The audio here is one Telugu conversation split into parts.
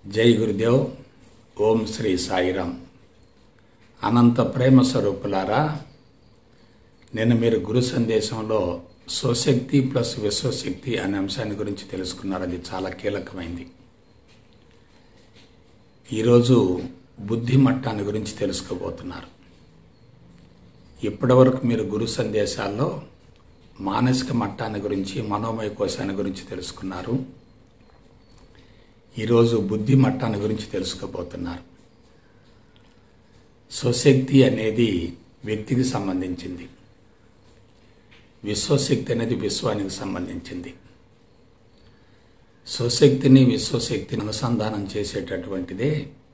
జై గురుదేవ్ ఓం శ్రీ సాయిరామ్ అనంత ప్రేమ స్వరూపులారా నిన్న మీరు గురు సందేశంలో స్వశక్తి ప్లస్ విశ్వశక్తి అనే అంశాన్ని గురించి తెలుసుకున్నారు అది చాలా కీలకమైంది ఈరోజు బుద్ధి మట్టాన్ని గురించి తెలుసుకోబోతున్నారు ఇప్పటివరకు మీరు గురు సందేశాల్లో మానసిక మట్టాన్ని గురించి మనోమయ కోశాన్ని గురించి తెలుసుకున్నారు ఈరోజు బుద్ధి మట్టాన్ని గురించి తెలుసుకోబోతున్నారు స్వశక్తి అనేది వ్యక్తికి సంబంధించింది విశ్వశక్తి అనేది విశ్వానికి సంబంధించింది స్వశక్తిని విశ్వశక్తిని అనుసంధానం చేసేటటువంటిదే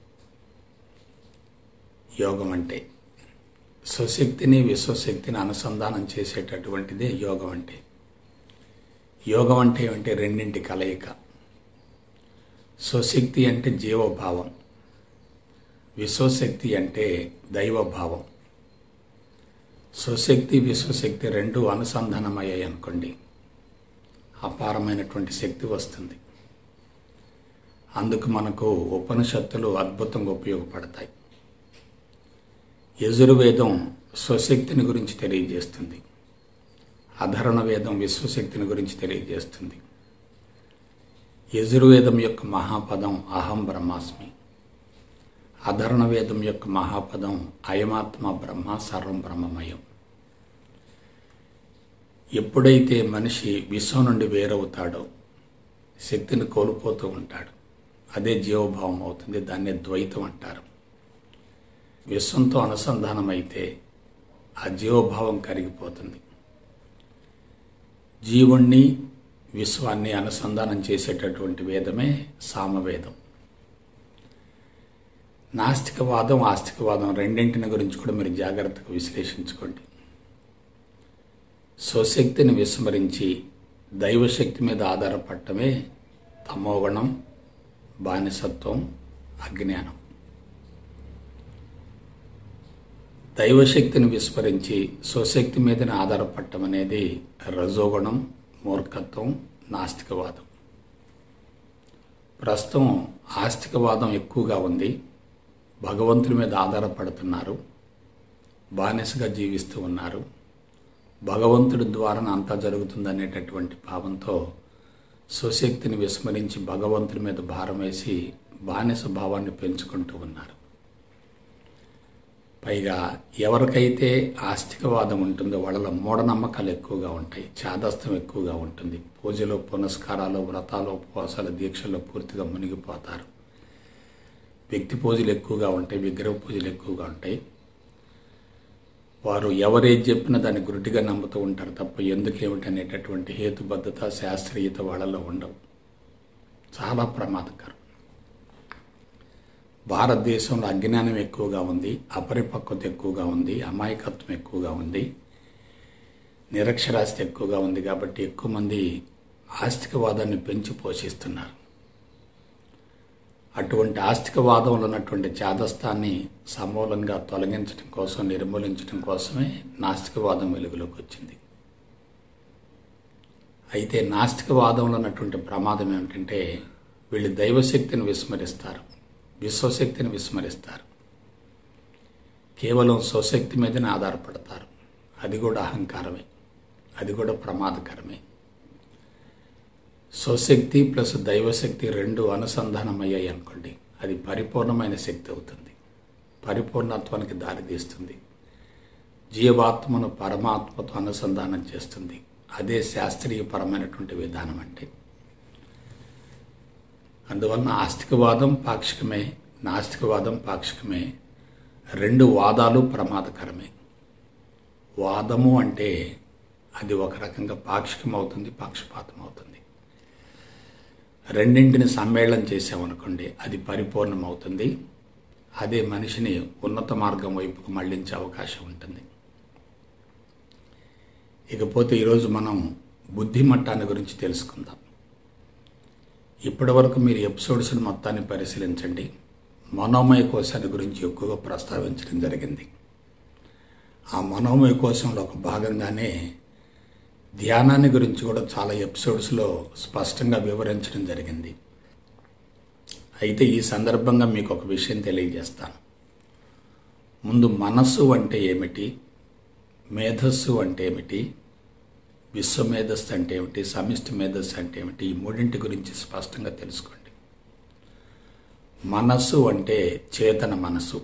యోగం అంటే స్వశక్తిని విశ్వశక్తిని అనుసంధానం చేసేటటువంటిదే యోగం అంటే యోగం అంటే ఏమంటే రెండింటి కలయిక స్వశక్తి అంటే జీవభావం విశ్వశక్తి అంటే దైవభావం స్వశక్తి విశ్వశక్తి రెండు అనుసంధానమయ్యాయి అనుకోండి అపారమైనటువంటి శక్తి వస్తుంది అందుకు మనకు ఉపనిషత్తులు అద్భుతంగా ఉపయోగపడతాయి యజుర్వేదం స్వశక్తిని గురించి తెలియజేస్తుంది అధరణ వేదం విశ్వశక్తిని గురించి తెలియజేస్తుంది యజుర్వేదం యొక్క మహాపదం అహం బ్రహ్మాస్మి అధరణ వేదం యొక్క మహాపదం అయమాత్మ బ్రహ్మ సర్వం బ్రహ్మమయం ఎప్పుడైతే మనిషి విశ్వం నుండి వేరవుతాడో శక్తిని కోల్పోతూ ఉంటాడు అదే జీవభావం అవుతుంది దాన్నే ద్వైతం అంటారు విశ్వంతో అనుసంధానమైతే ఆ జీవభావం కరిగిపోతుంది జీవుణ్ణి విశ్వాన్ని అనుసంధానం చేసేటటువంటి వేదమే సామవేదం నాస్తికవాదం ఆస్తికవాదం రెండింటిని గురించి కూడా మీరు జాగ్రత్తగా విశ్లేషించుకోండి స్వశక్తిని విస్మరించి దైవశక్తి మీద ఆధారపడటమే తమోగుణం బానిసత్వం అజ్ఞానం దైవశక్తిని విస్మరించి స్వశక్తి మీదనే ఆధారపడటం అనేది రజోగుణం మూర్ఖత్వం నాస్తికవాదం ప్రస్తుతం ఆస్తికవాదం ఎక్కువగా ఉంది భగవంతుడి మీద ఆధారపడుతున్నారు బానిసగా జీవిస్తూ ఉన్నారు భగవంతుడి ద్వారా అంతా జరుగుతుందనేటటువంటి భావంతో స్వశక్తిని విస్మరించి భగవంతుడి మీద భారం వేసి బానిస భావాన్ని పెంచుకుంటూ ఉన్నారు పైగా ఎవరికైతే ఆస్తికవాదం ఉంటుందో వాళ్ళలో మూఢనమ్మకాలు ఎక్కువగా ఉంటాయి చాదస్తం ఎక్కువగా ఉంటుంది పూజలు పునస్కారాలు వ్రతాలు ఉపవాసాలు దీక్షల్లో పూర్తిగా మునిగిపోతారు వ్యక్తి పూజలు ఎక్కువగా ఉంటాయి విగ్రహ పూజలు ఎక్కువగా ఉంటాయి వారు ఎవరేది చెప్పినా దాన్ని గురుటిగా నమ్ముతూ ఉంటారు తప్ప ఎందుకేమిటి అనేటటువంటి హేతుబద్ధత శాస్త్రీయత వాళ్ళలో ఉండవు చాలా ప్రమాదకరం భారతదేశంలో అజ్ఞానం ఎక్కువగా ఉంది అపరిపక్వత ఎక్కువగా ఉంది అమాయకత్వం ఎక్కువగా ఉంది నిరక్షరాస్తి ఎక్కువగా ఉంది కాబట్టి ఎక్కువ మంది ఆస్తికవాదాన్ని పెంచి పోషిస్తున్నారు అటువంటి ఆస్తికవాదంలో ఉన్నటువంటి చాదస్తాన్ని సమూలంగా తొలగించడం కోసం నిర్మూలించడం కోసమే నాస్తికవాదం వెలుగులోకి వచ్చింది అయితే నాస్తికవాదంలో ఉన్నటువంటి ప్రమాదం ఏమిటంటే వీళ్ళు దైవశక్తిని విస్మరిస్తారు విశ్వశక్తిని విస్మరిస్తారు కేవలం స్వశక్తి మీదనే ఆధారపడతారు అది కూడా అహంకారమే అది కూడా ప్రమాదకరమే స్వశక్తి ప్లస్ దైవశక్తి రెండు అనుసంధానమయ్యాయి అనుకోండి అది పరిపూర్ణమైన శక్తి అవుతుంది పరిపూర్ణత్వానికి దారితీస్తుంది జీవాత్మను పరమాత్మతో అనుసంధానం చేస్తుంది అదే శాస్త్రీయపరమైనటువంటి విధానం అంటే అందువలన ఆస్తికవాదం పాక్షికమే నాస్తికవాదం పాక్షికమే రెండు వాదాలు ప్రమాదకరమే వాదము అంటే అది ఒక రకంగా పాక్షికం అవుతుంది పక్షపాతం అవుతుంది రెండింటిని సమ్మేళనం చేసామనుకోండి అది పరిపూర్ణం అవుతుంది అదే మనిషిని ఉన్నత మార్గం వైపుకు మళ్లించే అవకాశం ఉంటుంది ఇకపోతే ఈరోజు మనం బుద్ధి మట్టాన్ని గురించి తెలుసుకుందాం ఇప్పటి వరకు మీరు ఎపిసోడ్స్ని మొత్తాన్ని పరిశీలించండి మనోమయ కోశాన్ని గురించి ఎక్కువగా ప్రస్తావించడం జరిగింది ఆ మనోమయ కోశంలో ఒక భాగంగానే ధ్యానాన్ని గురించి కూడా చాలా ఎపిసోడ్స్లో స్పష్టంగా వివరించడం జరిగింది అయితే ఈ సందర్భంగా మీకు ఒక విషయం తెలియజేస్తాను ముందు మనస్సు అంటే ఏమిటి మేధస్సు అంటే ఏమిటి విశ్వ మేధస్సు అంటే ఏమిటి సమిష్టి మేధస్సు అంటే ఏమిటి ఈ మూడింటి గురించి స్పష్టంగా తెలుసుకోండి మనస్సు అంటే చేతన మనసు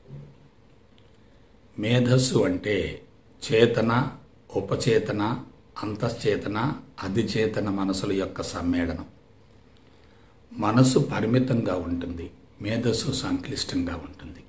మేధస్సు అంటే చేతన ఉపచేతన అంతశ్చేతన అధిచేతన మనసుల యొక్క సమ్మేళనం మనసు పరిమితంగా ఉంటుంది మేధస్సు సంక్లిష్టంగా ఉంటుంది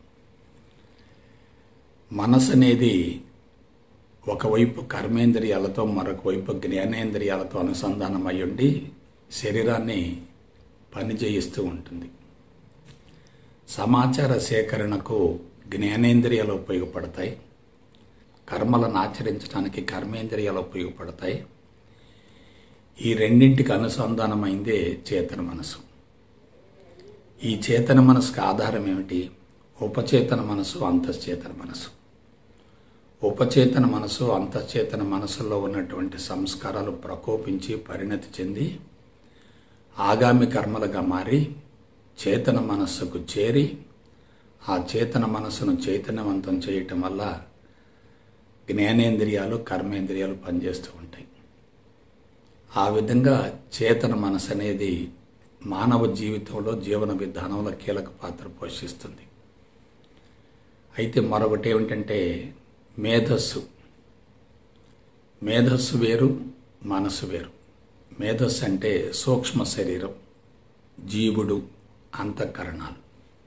మనసు అనేది ఒకవైపు కర్మేంద్రియాలతో మరొక వైపు జ్ఞానేంద్రియాలతో అనుసంధానం అయి ఉండి శరీరాన్ని పనిచేయిస్తూ ఉంటుంది సమాచార సేకరణకు జ్ఞానేంద్రియాలు ఉపయోగపడతాయి కర్మలను ఆచరించడానికి కర్మేంద్రియాలు ఉపయోగపడతాయి ఈ రెండింటికి అనుసంధానమైందే చేతన మనసు ఈ చేతన మనసుకు ఆధారం ఏమిటి ఉపచేతన మనసు అంతశ్చేతన మనసు ఉపచేతన మనసు అంతశ్చేతన మనసులో ఉన్నటువంటి సంస్కారాలు ప్రకోపించి పరిణతి చెంది ఆగామి కర్మలుగా మారి చేతన మనస్సుకు చేరి ఆ చేతన మనస్సును చైతన్యవంతం చేయటం వల్ల జ్ఞానేంద్రియాలు కర్మేంద్రియాలు పనిచేస్తూ ఉంటాయి ఆ విధంగా చేతన మనసు అనేది మానవ జీవితంలో జీవన విధానంలో కీలక పాత్ర పోషిస్తుంది అయితే మరొకటి ఏమిటంటే మేధస్సు మేధస్సు వేరు మనసు వేరు మేధస్సు అంటే సూక్ష్మ శరీరం జీవుడు అంతఃకరణాలు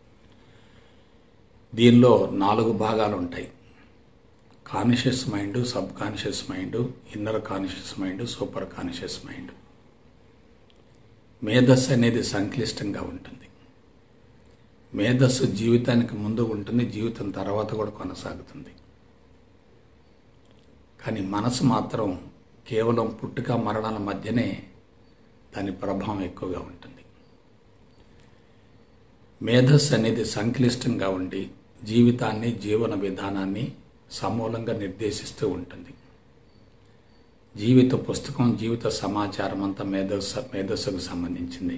దీనిలో నాలుగు భాగాలు ఉంటాయి conscious mind subconscious mind inner conscious mind super conscious mind మేధస్సు అనేది సంక్లిష్టంగా ఉంటుంది మేధస్సు జీవితానికి ముందు ఉంటుంది జీవితం తర్వాత కూడా కొనసాగుతుంది కానీ మనసు మాత్రం కేవలం పుట్టుక మరణాల మధ్యనే దాని ప్రభావం ఎక్కువగా ఉంటుంది మేధస్సు అనేది సంక్లిష్టంగా ఉండి జీవితాన్ని జీవన విధానాన్ని సమూలంగా నిర్దేశిస్తూ ఉంటుంది జీవిత పుస్తకం జీవిత సమాచారం అంతా మేధస్సు మేధస్సుకు సంబంధించింది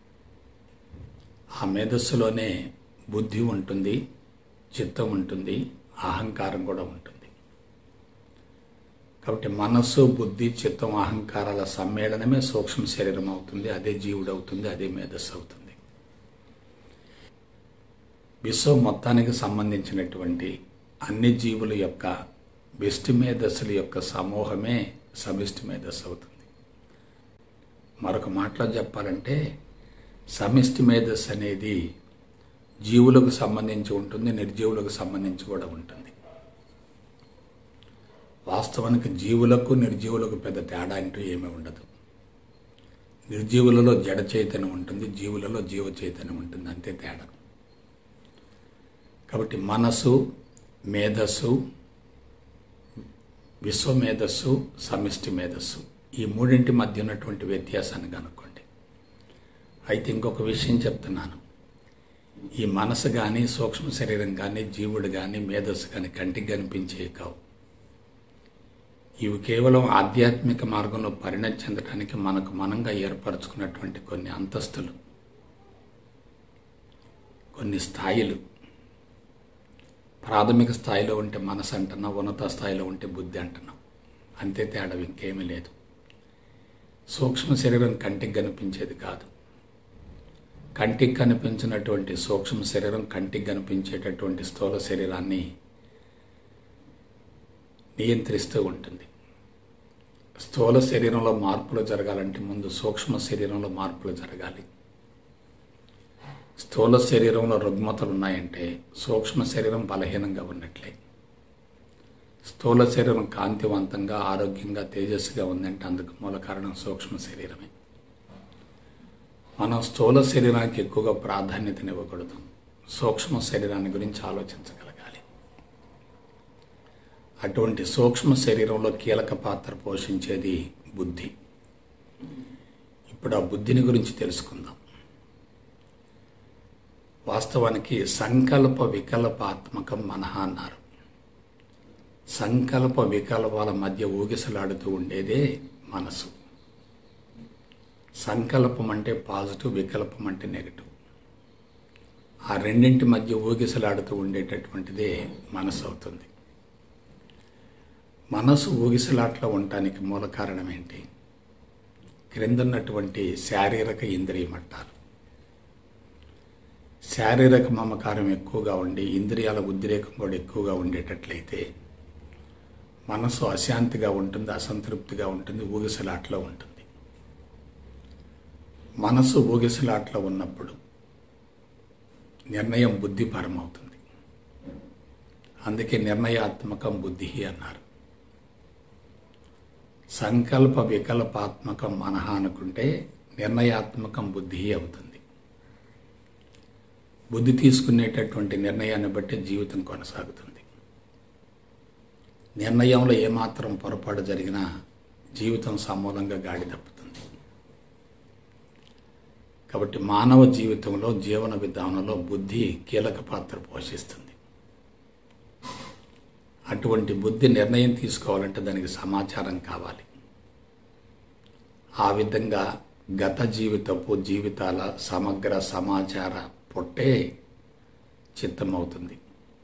ఆ మేధస్సులోనే బుద్ధి ఉంటుంది చిత్తం ఉంటుంది అహంకారం కూడా ఉంటుంది కాబట్టి మనస్సు బుద్ధి చిత్తం అహంకారాల సమ్మేళనమే సూక్ష్మ శరీరం అవుతుంది అదే జీవుడు అవుతుంది అదే మేధస్సు అవుతుంది విశ్వం మొత్తానికి సంబంధించినటువంటి అన్ని జీవుల యొక్క బెస్ట్ మేధస్సుల యొక్క సమూహమే సమిష్టి మేధస్సు అవుతుంది మరొక మాటలో చెప్పాలంటే సమిష్టి మేధస్సు అనేది జీవులకు సంబంధించి ఉంటుంది నిర్జీవులకు సంబంధించి కూడా ఉంటుంది వాస్తవానికి జీవులకు నిర్జీవులకు పెద్ద తేడా అంటూ ఏమీ ఉండదు నిర్జీవులలో జడ చైతన్యం ఉంటుంది జీవులలో జీవ చైతన్యం ఉంటుంది అంతే తేడా కాబట్టి మనసు మేధస్సు విశ్వమేధస్సు సమిష్టి మేధస్సు ఈ మూడింటి మధ్య ఉన్నటువంటి వ్యత్యాసాన్ని కనుక్కోండి అయితే ఇంకొక విషయం చెప్తున్నాను ఈ మనసు కానీ సూక్ష్మ శరీరం కానీ జీవుడు కానీ మేధస్సు కానీ కంటికి కనిపించే కావు ఇవి కేవలం ఆధ్యాత్మిక మార్గంలో పరిణతి చెందడానికి మనకు మనంగా ఏర్పరచుకున్నటువంటి కొన్ని అంతస్తులు కొన్ని స్థాయిలు ప్రాథమిక స్థాయిలో ఉంటే మనసు అంటున్నాం ఉన్నత స్థాయిలో ఉంటే బుద్ధి అంటున్నాం అంతే తేడా ఇంకేమీ లేదు సూక్ష్మ శరీరం కంటికి కనిపించేది కాదు కంటికి కనిపించినటువంటి సూక్ష్మ శరీరం కంటికి కనిపించేటటువంటి స్థూల శరీరాన్ని నియంత్రిస్తూ ఉంటుంది స్థూల శరీరంలో మార్పులు జరగాలంటే ముందు సూక్ష్మ శరీరంలో మార్పులు జరగాలి స్థూల శరీరంలో రుగ్మతలు ఉన్నాయంటే సూక్ష్మ శరీరం బలహీనంగా ఉన్నట్లే స్థూల శరీరం కాంతివంతంగా ఆరోగ్యంగా తేజస్సుగా ఉందంటే అందుకు మూల కారణం సూక్ష్మ శరీరమే మనం స్థూల శరీరానికి ఎక్కువగా ప్రాధాన్యతనివ్వకూడదు సూక్ష్మ శరీరాన్ని గురించి ఆలోచించగలగాలి అటువంటి సూక్ష్మ శరీరంలో కీలక పాత్ర పోషించేది బుద్ధి ఇప్పుడు ఆ బుద్ధిని గురించి తెలుసుకుందాం వాస్తవానికి సంకల్ప వికల్పాత్మకం మనహ అన్నారు సంకల్ప వికల్పాల మధ్య ఊగిసలాడుతూ ఉండేదే మనసు సంకల్పం అంటే పాజిటివ్ వికల్పం అంటే నెగిటివ్ ఆ రెండింటి మధ్య ఊగిసలాడుతూ ఉండేటటువంటిదే మనసు అవుతుంది మనసు ఊగిసలాట్లో ఉండటానికి మూల కారణం ఏంటి క్రిందన్నటువంటి శారీరక ఇంద్రియ మట్టాలు శారీరక మమకారం ఎక్కువగా ఉండి ఇంద్రియాల ఉద్రేకం కూడా ఎక్కువగా ఉండేటట్లయితే మనసు అశాంతిగా ఉంటుంది అసంతృప్తిగా ఉంటుంది ఊగిసలాట్లో ఉంటుంది మనసు ఊగిసలాట్లో ఉన్నప్పుడు నిర్ణయం బుద్ధిపరం అవుతుంది అందుకే నిర్ణయాత్మకం బుద్ధి అన్నారు సంకల్ప వికల్పాత్మకం మనహ అనుకుంటే నిర్ణయాత్మకం బుద్ధి అవుతుంది బుద్ధి తీసుకునేటటువంటి నిర్ణయాన్ని బట్టి జీవితం కొనసాగుతుంది నిర్ణయంలో ఏమాత్రం పొరపాటు జరిగినా జీవితం సమూలంగా గాడి తప్పుతుంది కాబట్టి మానవ జీవితంలో జీవన విధానంలో బుద్ధి కీలక పాత్ర పోషిస్తుంది అటువంటి బుద్ధి నిర్ణయం తీసుకోవాలంటే దానికి సమాచారం కావాలి ఆ విధంగా గత జీవితపు జీవితాల సమగ్ర సమాచార పొట్టే చిత్తం అవుతుంది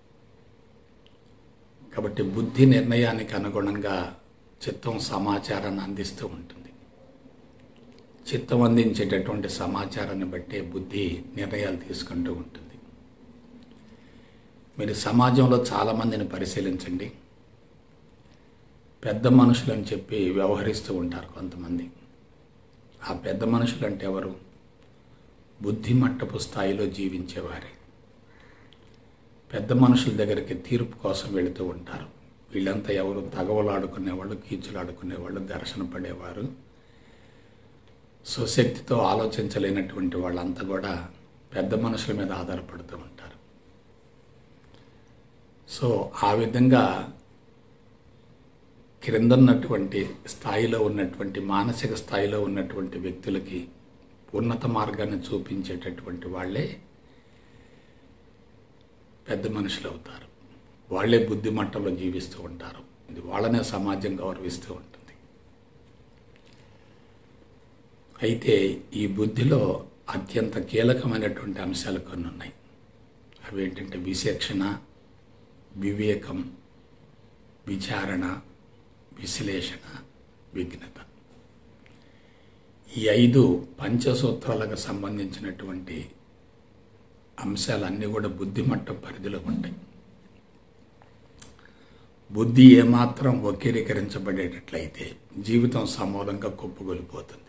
కాబట్టి బుద్ధి నిర్ణయానికి అనుగుణంగా చిత్తం సమాచారాన్ని అందిస్తూ ఉంటుంది చిత్తం అందించేటటువంటి సమాచారాన్ని బట్టే బుద్ధి నిర్ణయాలు తీసుకుంటూ ఉంటుంది మీరు సమాజంలో చాలామందిని పరిశీలించండి పెద్ద మనుషులు అని చెప్పి వ్యవహరిస్తూ ఉంటారు కొంతమంది ఆ పెద్ద మనుషులు అంటే ఎవరు బుద్ధిమట్టపు స్థాయిలో జీవించేవారే పెద్ద మనుషుల దగ్గరికి తీర్పు కోసం వెళుతూ ఉంటారు వీళ్ళంతా ఎవరు తగవలాడుకునేవాళ్ళు కీచులాడుకునేవాళ్ళు ఘర్షణ పడేవారు సుశక్తితో ఆలోచించలేనటువంటి వాళ్ళంతా కూడా పెద్ద మనుషుల మీద ఆధారపడుతూ ఉంటారు సో ఆ విధంగా క్రిందన్నటువంటి స్థాయిలో ఉన్నటువంటి మానసిక స్థాయిలో ఉన్నటువంటి వ్యక్తులకి ఉన్నత మార్గాన్ని చూపించేటటువంటి వాళ్ళే పెద్ద మనుషులు అవుతారు వాళ్ళే బుద్ధి మట్టంలో జీవిస్తూ ఉంటారు ఇది వాళ్ళనే సమాజం గౌరవిస్తూ ఉంటుంది అయితే ఈ బుద్ధిలో అత్యంత కీలకమైనటువంటి అంశాలు కొన్ని ఉన్నాయి అవి ఏంటంటే విచక్షణ వివేకం విచారణ విశ్లేషణ విఘ్నత ఈ ఐదు పంచసూత్రాలకు సంబంధించినటువంటి అంశాలన్నీ కూడా బుద్ధిమట్ట పరిధిలో ఉంటాయి బుద్ధి ఏమాత్రం వక్రీకరించబడేటట్లయితే జీవితం సమూలంగా కుప్పగొలిపోతుంది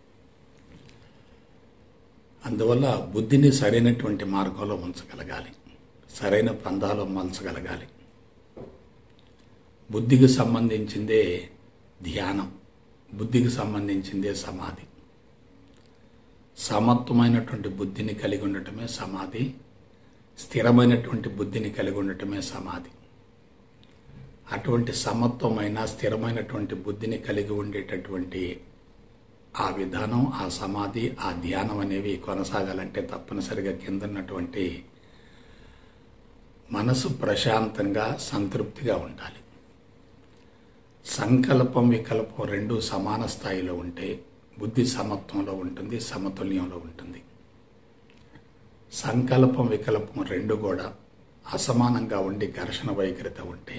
అందువల్ల బుద్ధిని సరైనటువంటి మార్గంలో ఉంచగలగాలి సరైన పందాలో మలచగలగాలి బుద్ధికి సంబంధించిందే ధ్యానం బుద్ధికి సంబంధించిందే సమాధి సమత్వమైనటువంటి బుద్ధిని కలిగి ఉండటమే సమాధి స్థిరమైనటువంటి బుద్ధిని కలిగి ఉండటమే సమాధి అటువంటి సమత్వమైన స్థిరమైనటువంటి బుద్ధిని కలిగి ఉండేటటువంటి ఆ విధానం ఆ సమాధి ఆ ధ్యానం అనేవి కొనసాగాలంటే తప్పనిసరిగా కిందన్నటువంటి మనసు ప్రశాంతంగా సంతృప్తిగా ఉండాలి సంకల్పం వికల్పం రెండు సమాన స్థాయిలో ఉంటే బుద్ధి సమత్వంలో ఉంటుంది సమతుల్యంలో ఉంటుంది సంకల్పం వికల్పం రెండు కూడా అసమానంగా ఉండి ఘర్షణ వైఖరిత ఉంటే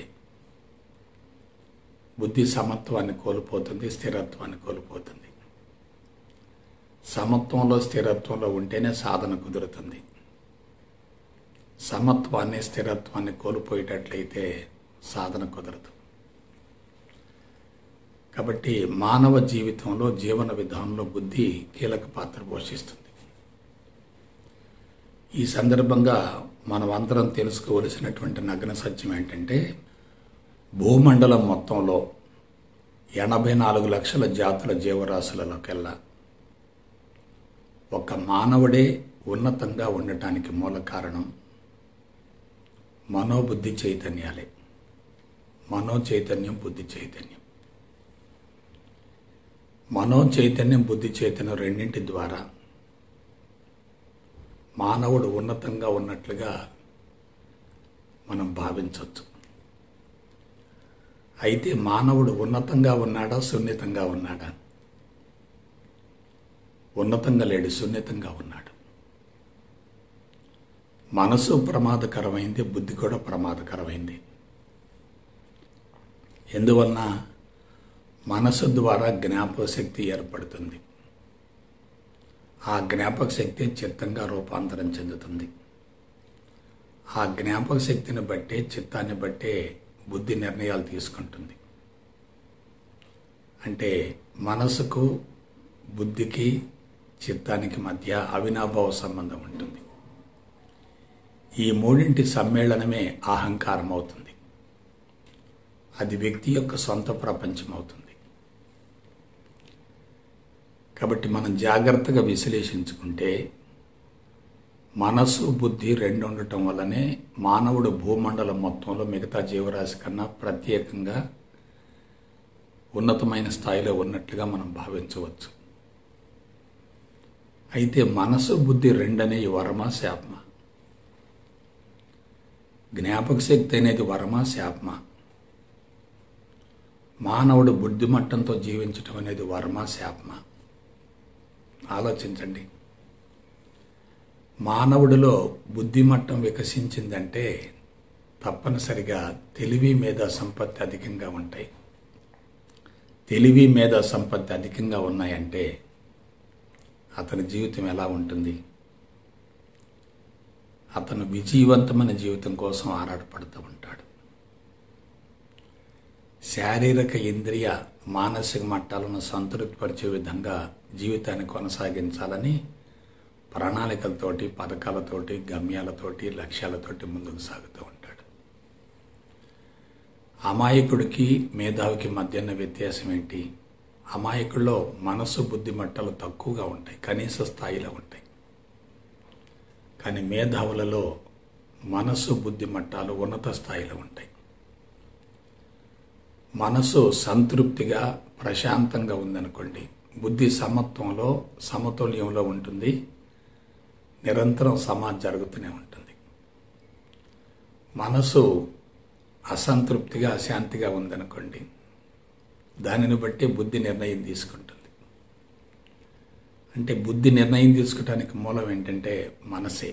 బుద్ధి సమత్వాన్ని కోల్పోతుంది స్థిరత్వాన్ని కోల్పోతుంది సమత్వంలో స్థిరత్వంలో ఉంటేనే సాధన కుదురుతుంది సమత్వాన్ని స్థిరత్వాన్ని కోల్పోయేటట్లయితే సాధన కుదరదు కాబట్టి మానవ జీవితంలో జీవన విధానంలో బుద్ధి కీలక పాత్ర పోషిస్తుంది ఈ సందర్భంగా మనం అందరం తెలుసుకోవలసినటువంటి నగ్న సత్యం ఏంటంటే భూమండలం మొత్తంలో ఎనభై నాలుగు లక్షల జాతుల జీవరాశులలోకెల్లా ఒక మానవుడే ఉన్నతంగా ఉండటానికి మూల కారణం మనోబుద్ధి చైతన్యాలే మనో చైతన్యం బుద్ధి చైతన్యం మనో చైతన్యం బుద్ధి చైతన్యం రెండింటి ద్వారా మానవుడు ఉన్నతంగా ఉన్నట్లుగా మనం భావించవచ్చు అయితే మానవుడు ఉన్నతంగా ఉన్నాడా సున్నితంగా ఉన్నాడా ఉన్నతంగా లేడు సున్నితంగా ఉన్నాడు మనసు ప్రమాదకరమైంది బుద్ధి కూడా ప్రమాదకరమైంది ఎందువలన మనసు ద్వారా జ్ఞాపక శక్తి ఏర్పడుతుంది ఆ జ్ఞాపక శక్తి చిత్తంగా రూపాంతరం చెందుతుంది ఆ జ్ఞాపక శక్తిని బట్టే చిత్తాన్ని బట్టే బుద్ధి నిర్ణయాలు తీసుకుంటుంది అంటే మనసుకు బుద్ధికి చిత్తానికి మధ్య అవినాభావ సంబంధం ఉంటుంది ఈ మూడింటి సమ్మేళనమే అహంకారం అవుతుంది అది వ్యక్తి యొక్క సొంత ప్రపంచం అవుతుంది కాబట్టి మనం జాగ్రత్తగా విశ్లేషించుకుంటే మనసు బుద్ధి రెండు ఉండటం వల్లనే మానవుడు భూమండలం మొత్తంలో మిగతా జీవరాశి కన్నా ప్రత్యేకంగా ఉన్నతమైన స్థాయిలో ఉన్నట్లుగా మనం భావించవచ్చు అయితే మనసు బుద్ధి రెండనే వరమా శాపమా జ్ఞాపక శక్తి అనేది వరమా శాపమా మానవుడు బుద్ధిమట్టంతో జీవించటం అనేది వరమా శాపమా ఆలోచించండి మానవుడిలో బుద్ధిమట్టం వికసించిందంటే తప్పనిసరిగా తెలివి మీద సంపత్తి అధికంగా ఉంటాయి తెలివి మీద సంపత్తి అధికంగా ఉన్నాయంటే అతని జీవితం ఎలా ఉంటుంది అతను విజయవంతమైన జీవితం కోసం ఆరాటపడుతూ ఉంటాడు శారీరక ఇంద్రియ మానసిక మట్టాలను సంతృప్తిపరిచే విధంగా జీవితాన్ని కొనసాగించాలని ప్రణాళికలతోటి పథకాలతోటి గమ్యాలతోటి లక్ష్యాలతోటి ముందుకు సాగుతూ ఉంటాడు అమాయకుడికి మేధావికి మధ్య ఉన్న వ్యత్యాసం ఏంటి అమాయకుల్లో మనసు బుద్ధి మట్టాలు తక్కువగా ఉంటాయి కనీస స్థాయిలో ఉంటాయి కానీ మేధావులలో మనసు బుద్ధి మట్టాలు ఉన్నత స్థాయిలో ఉంటాయి మనసు సంతృప్తిగా ప్రశాంతంగా ఉందనుకోండి బుద్ధి సమత్వంలో సమతుల్యంలో ఉంటుంది నిరంతరం సమాజ్ జరుగుతూనే ఉంటుంది మనసు అసంతృప్తిగా అశాంతిగా ఉందనుకోండి దానిని బట్టి బుద్ధి నిర్ణయం తీసుకుంటుంది అంటే బుద్ధి నిర్ణయం తీసుకోవడానికి మూలం ఏంటంటే మనసే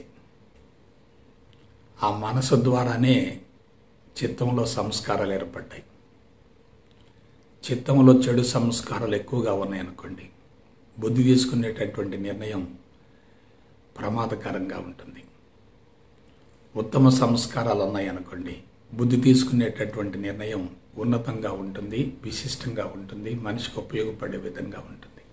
ఆ మనసు ద్వారానే చిత్తంలో సంస్కారాలు ఏర్పడ్డాయి చిత్తంలో చెడు సంస్కారాలు ఎక్కువగా ఉన్నాయనుకోండి బుద్ధి తీసుకునేటటువంటి నిర్ణయం ప్రమాదకరంగా ఉంటుంది ఉత్తమ సంస్కారాలు ఉన్నాయనుకోండి బుద్ధి తీసుకునేటటువంటి నిర్ణయం ఉన్నతంగా ఉంటుంది విశిష్టంగా ఉంటుంది మనిషికి ఉపయోగపడే విధంగా ఉంటుంది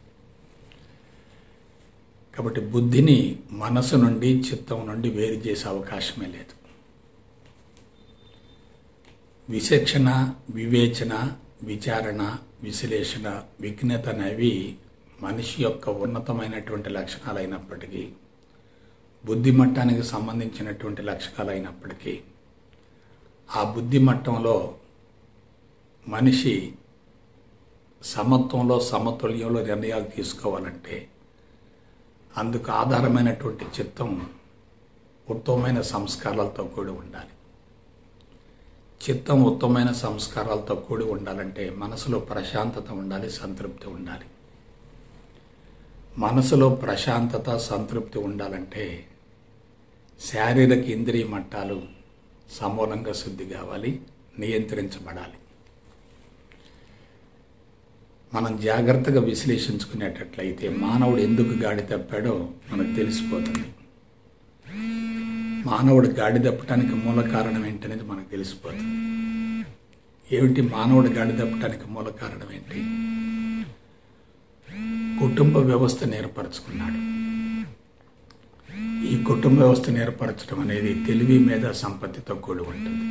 కాబట్టి బుద్ధిని మనసు నుండి చిత్తం నుండి వేరు చేసే అవకాశమే లేదు విచక్షణ వివేచన విచారణ విశ్లేషణ విఘ్నత అనేవి మనిషి యొక్క ఉన్నతమైనటువంటి లక్షణాలు అయినప్పటికీ బుద్ధి మట్టానికి సంబంధించినటువంటి లక్షణాలు అయినప్పటికీ ఆ బుద్ధి మట్టంలో మనిషి సమత్వంలో సమతుల్యంలో నిర్ణయాలు తీసుకోవాలంటే అందుకు ఆధారమైనటువంటి చిత్తం ఉత్తమమైన సంస్కారాలతో కూడి ఉండాలి చిత్తం ఉత్తమమైన సంస్కారాలతో కూడి ఉండాలంటే మనసులో ప్రశాంతత ఉండాలి సంతృప్తి ఉండాలి మనసులో ప్రశాంతత సంతృప్తి ఉండాలంటే శారీరక ఇంద్రియ మట్టాలు సమూలంగా శుద్ధి కావాలి నియంత్రించబడాలి మనం జాగ్రత్తగా విశ్లేషించుకునేటట్లయితే మానవుడు ఎందుకు గాడి తప్పాడో మనకు తెలిసిపోతుంది మానవుడు గాడి తప్పటానికి మూల కారణం ఏంటనేది మనకు తెలిసిపోతుంది ఏమిటి మానవుడు గాడి తప్పటానికి మూల కారణం ఏంటి కుటుంబ వ్యవస్థను ఏర్పరచుకున్నాడు ఈ కుటుంబ వ్యవస్థను ఏర్పరచడం అనేది తెలివి మీద సంపత్తితో కూడి ఉంటుంది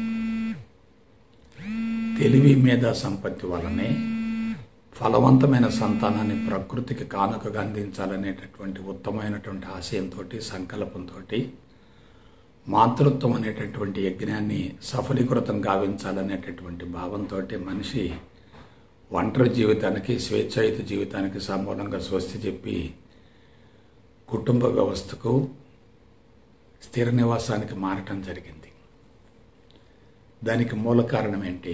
తెలివి మీద సంపత్తి వలనే ఫలవంతమైన సంతానాన్ని ప్రకృతికి కానుకగా అందించాలనేటటువంటి ఉత్తమమైనటువంటి ఆశయంతో సంకల్పంతో మాతృత్వం అనేటటువంటి యజ్ఞాన్ని సఫలీకృతం గావించాలనేటటువంటి భావంతో మనిషి ఒంటరి జీవితానికి స్వేచ్ఛాయుత జీవితానికి సమూలంగా స్వస్తి చెప్పి కుటుంబ వ్యవస్థకు స్థిర నివాసానికి మారటం జరిగింది దానికి మూల కారణం ఏంటి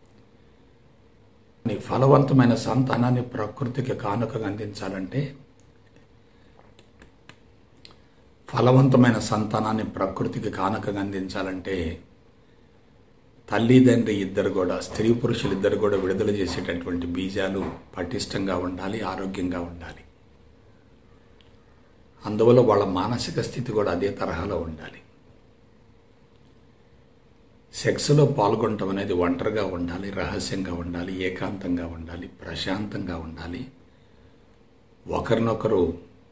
ఫలవంతమైన సంతానాన్ని ప్రకృతికి కానుకగా అందించాలంటే ఫలవంతమైన సంతానాన్ని ప్రకృతికి కానుకగా అందించాలంటే తల్లిదండ్రి ఇద్దరు కూడా స్త్రీ పురుషులు ఇద్దరు కూడా విడుదల చేసేటటువంటి బీజాలు పటిష్టంగా ఉండాలి ఆరోగ్యంగా ఉండాలి అందువల్ల వాళ్ళ మానసిక స్థితి కూడా అదే తరహాలో ఉండాలి సెక్స్లో పాల్గొనటం అనేది ఒంటరిగా ఉండాలి రహస్యంగా ఉండాలి ఏకాంతంగా ఉండాలి ప్రశాంతంగా ఉండాలి ఒకరినొకరు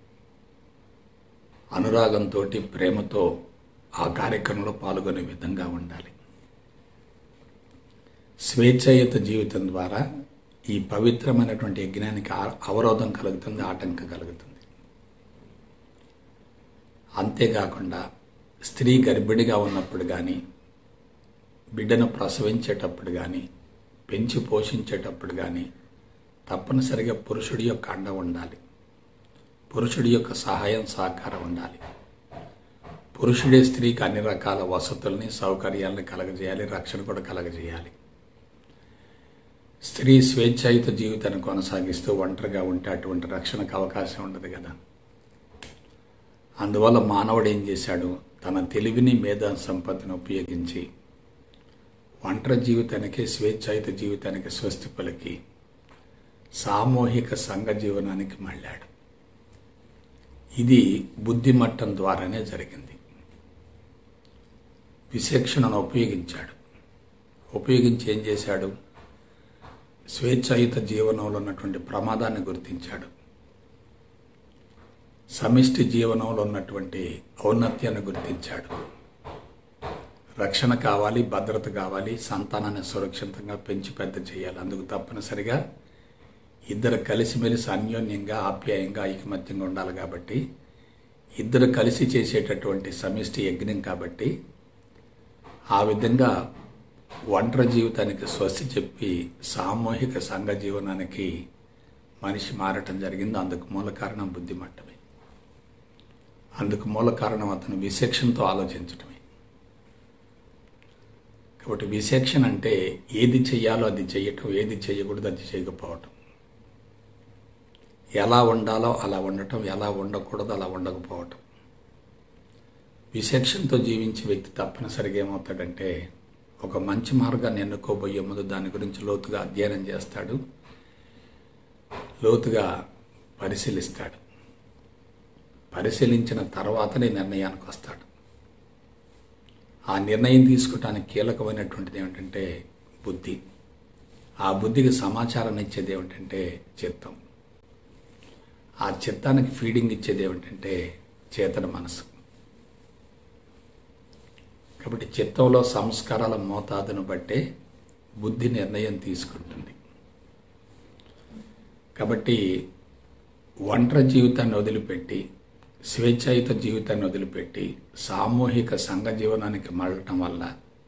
అనురాగంతో ప్రేమతో ఆ కార్యక్రమంలో పాల్గొనే విధంగా ఉండాలి స్వేచ్ఛాయుత జీవితం ద్వారా ఈ పవిత్రమైనటువంటి యజ్ఞానికి ఆ- అవరోధం కలుగుతుంది ఆటంకం కలుగుతుంది అంతేకాకుండా స్త్రీ గర్భిణిగా ఉన్నప్పుడు కానీ బిడ్డను ప్రసవించేటప్పుడు కానీ పెంచి పోషించేటప్పుడు కానీ తప్పనిసరిగా పురుషుడి యొక్క అండ ఉండాలి పురుషుడి యొక్క సహాయం సహకారం ఉండాలి పురుషుడే స్త్రీకి అన్ని రకాల వసతుల్ని సౌకర్యాలను కలగజేయాలి రక్షణ కూడా కలగజేయాలి స్త్రీ స్వేచ్ఛాయుత జీవితాన్ని కొనసాగిస్తూ ఒంటరిగా ఉంటే అటువంటి రక్షణకు అవకాశం ఉండదు కదా అందువల్ల మానవుడు ఏం చేశాడు తన తెలివిని మేధా సంపత్తిని ఉపయోగించి ఒంటరి జీవితానికి స్వేచ్ఛాయుత జీవితానికి స్వస్తి పలికి సామూహిక సంఘ జీవనానికి మళ్ళాడు ఇది బుద్ధిమట్టం ద్వారానే జరిగింది విశిక్షణను ఉపయోగించాడు ఉపయోగించి ఏం చేశాడు స్వేచ్ఛాయుత జీవనంలో ఉన్నటువంటి ప్రమాదాన్ని గుర్తించాడు సమిష్టి జీవనంలో ఉన్నటువంటి ఔన్నత్యాన్ని గుర్తించాడు రక్షణ కావాలి భద్రత కావాలి సంతానాన్ని సురక్షితంగా పెంచి పెద్ద చేయాలి అందుకు తప్పనిసరిగా ఇద్దరు కలిసిమెలిసి అన్యోన్యంగా ఆప్యాయంగా ఐకమత్యంగా ఉండాలి కాబట్టి ఇద్దరు కలిసి చేసేటటువంటి సమిష్టి యజ్ఞం కాబట్టి ఆ విధంగా ఒంటరి జీవితానికి స్వస్తి చెప్పి సామూహిక సంఘ జీవనానికి మనిషి మారటం జరిగింది అందుకు మూల కారణం బుద్ధిమట్టమే అందుకు మూల కారణం అతను విశేషంతో ఆలోచించటమే కాబట్టి విశేషణ అంటే ఏది చెయ్యాలో అది చేయటం ఏది చేయకూడదు అది చేయకపోవటం ఎలా ఉండాలో అలా ఉండటం ఎలా ఉండకూడదు అలా ఉండకపోవటం విశేషంతో జీవించే వ్యక్తి తప్పనిసరిగా ఏమవుతాడంటే ఒక మంచి మార్గాన్ని ఎన్నుకోబోయే ముందు దాని గురించి లోతుగా అధ్యయనం చేస్తాడు లోతుగా పరిశీలిస్తాడు పరిశీలించిన తర్వాతనే నిర్ణయానికి వస్తాడు ఆ నిర్ణయం తీసుకోవటానికి కీలకమైనటువంటిది ఏమిటంటే బుద్ధి ఆ బుద్ధికి సమాచారాన్ని ఇచ్చేది ఏమిటంటే చిత్తం ఆ చిత్తానికి ఫీడింగ్ ఇచ్చేది ఏమిటంటే చేతన మనసు కాబట్టి చిత్తంలో సంస్కారాల మోతాదును బట్టే బుద్ధి నిర్ణయం తీసుకుంటుంది కాబట్టి ఒంటరి జీవితాన్ని వదిలిపెట్టి స్వేచ్ఛాయుత జీవితాన్ని వదిలిపెట్టి సామూహిక సంఘ జీవనానికి మళ్ళటం వల్ల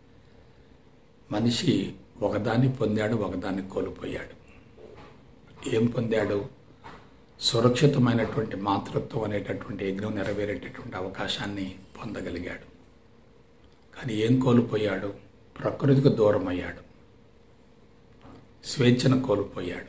మనిషి ఒకదాన్ని పొందాడు ఒకదాన్ని కోల్పోయాడు ఏం పొందాడు సురక్షితమైనటువంటి మాతృత్వం అనేటటువంటి యజ్ఞం నెరవేరేటటువంటి అవకాశాన్ని పొందగలిగాడు కానీ ఏం కోల్పోయాడు ప్రకృతికి దూరం అయ్యాడు స్వేచ్ఛను కోల్పోయాడు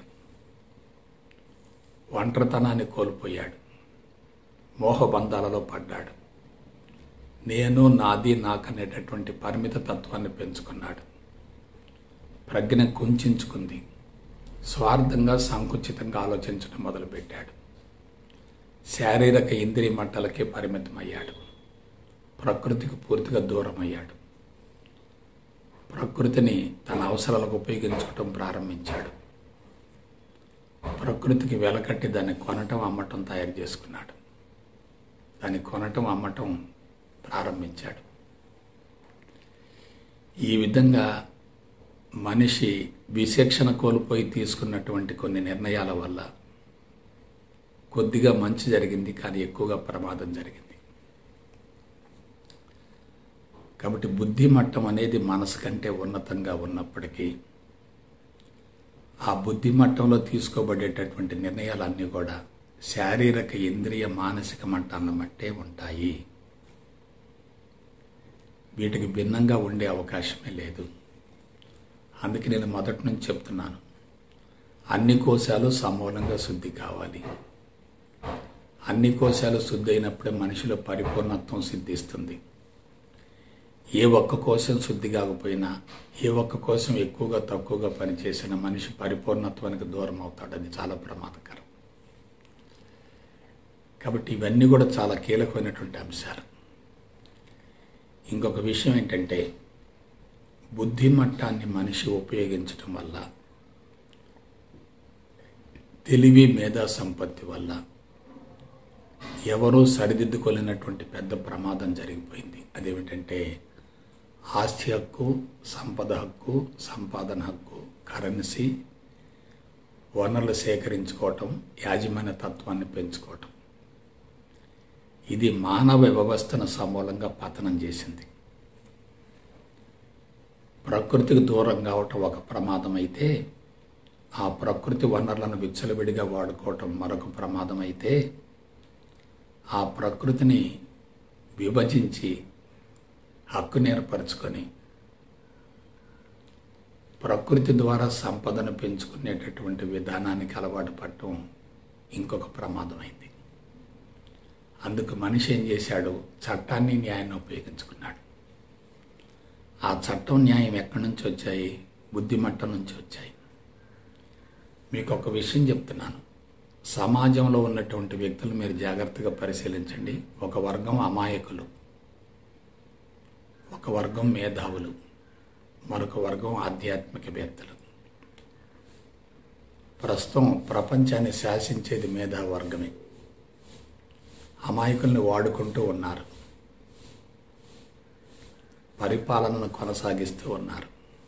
ఒంటరితనాన్ని కోల్పోయాడు మోహబంధాలలో పడ్డాడు నేను నాది నాకనేటటువంటి పరిమిత తత్వాన్ని పెంచుకున్నాడు ప్రజ్ఞ కుంచుకుంది స్వార్థంగా సంకుచితంగా ఆలోచించడం మొదలుపెట్టాడు శారీరక ఇంద్రియ మట్టాలకే పరిమితమయ్యాడు ప్రకృతికి పూర్తిగా దూరం అయ్యాడు ప్రకృతిని తన అవసరాలకు ఉపయోగించుకోవటం ప్రారంభించాడు ప్రకృతికి వెలకట్టి దాన్ని కొనటం అమ్మటం తయారు చేసుకున్నాడు దాన్ని కొనటం అమ్మటం ప్రారంభించాడు ఈ విధంగా మనిషి విశిక్షణ కోల్పోయి తీసుకున్నటువంటి కొన్ని నిర్ణయాల వల్ల కొద్దిగా మంచి జరిగింది కానీ ఎక్కువగా ప్రమాదం జరిగింది కాబట్టి బుద్ధి మట్టం అనేది మనసు కంటే ఉన్నతంగా ఉన్నప్పటికీ ఆ బుద్ధి మట్టంలో తీసుకోబడేటటువంటి నిర్ణయాలన్నీ కూడా శారీరక ఇంద్రియ మానసిక మట్టాన్ని బట్టే ఉంటాయి వీటికి భిన్నంగా ఉండే అవకాశమే లేదు అందుకే నేను మొదటి నుంచి చెప్తున్నాను అన్ని కోశాలు సమూలంగా శుద్ధి కావాలి అన్ని కోశాలు శుద్ధి అయినప్పుడే మనిషిలో పరిపూర్ణత్వం సిద్ధిస్తుంది ఏ ఒక్క కోశం శుద్ధి కాకపోయినా ఏ ఒక్క కోశం ఎక్కువగా తక్కువగా పనిచేసిన మనిషి పరిపూర్ణత్వానికి దూరం అవుతాడు అది చాలా ప్రమాదకరం కాబట్టి ఇవన్నీ కూడా చాలా కీలకమైనటువంటి అంశాలు ఇంకొక విషయం ఏంటంటే బుద్ధిమట్టాన్ని మనిషి ఉపయోగించడం వల్ల తెలివి మేధా సంపత్తి వల్ల ఎవరూ సరిదిద్దుకోలేనటువంటి పెద్ద ప్రమాదం జరిగిపోయింది అదేమిటంటే ఆస్తి హక్కు సంపద హక్కు సంపాదన హక్కు కరెన్సీ వనరులు సేకరించుకోవటం యాజమాన్య తత్వాన్ని పెంచుకోవటం ఇది మానవ వ్యవస్థను సమూలంగా పతనం చేసింది ప్రకృతికి దూరం కావటం ఒక ప్రమాదం అయితే ఆ ప్రకృతి వనరులను విచ్చలవిడిగా వాడుకోవటం మరొక ప్రమాదం అయితే ఆ ప్రకృతిని విభజించి హక్కును ఏర్పరచుకొని ప్రకృతి ద్వారా సంపదను పెంచుకునేటటువంటి విధానానికి అలవాటు పడటం ఇంకొక ప్రమాదమైంది అందుకు మనిషి ఏం చేశాడు చట్టాన్ని న్యాయాన్ని ఉపయోగించుకున్నాడు ఆ చట్టం న్యాయం ఎక్కడి నుంచి వచ్చాయి బుద్ధిమట్టం నుంచి వచ్చాయి మీకు ఒక విషయం చెప్తున్నాను సమాజంలో ఉన్నటువంటి వ్యక్తులు మీరు జాగ్రత్తగా పరిశీలించండి ఒక వర్గం అమాయకులు ఒక వర్గం మేధావులు మరొక వర్గం ఆధ్యాత్మికవేత్తలు ప్రస్తుతం ప్రపంచాన్ని శాసించేది మేధా వర్గమే అమాయకుల్ని వాడుకుంటూ ఉన్నారు పరిపాలనను కొనసాగిస్తూ ఉన్నారు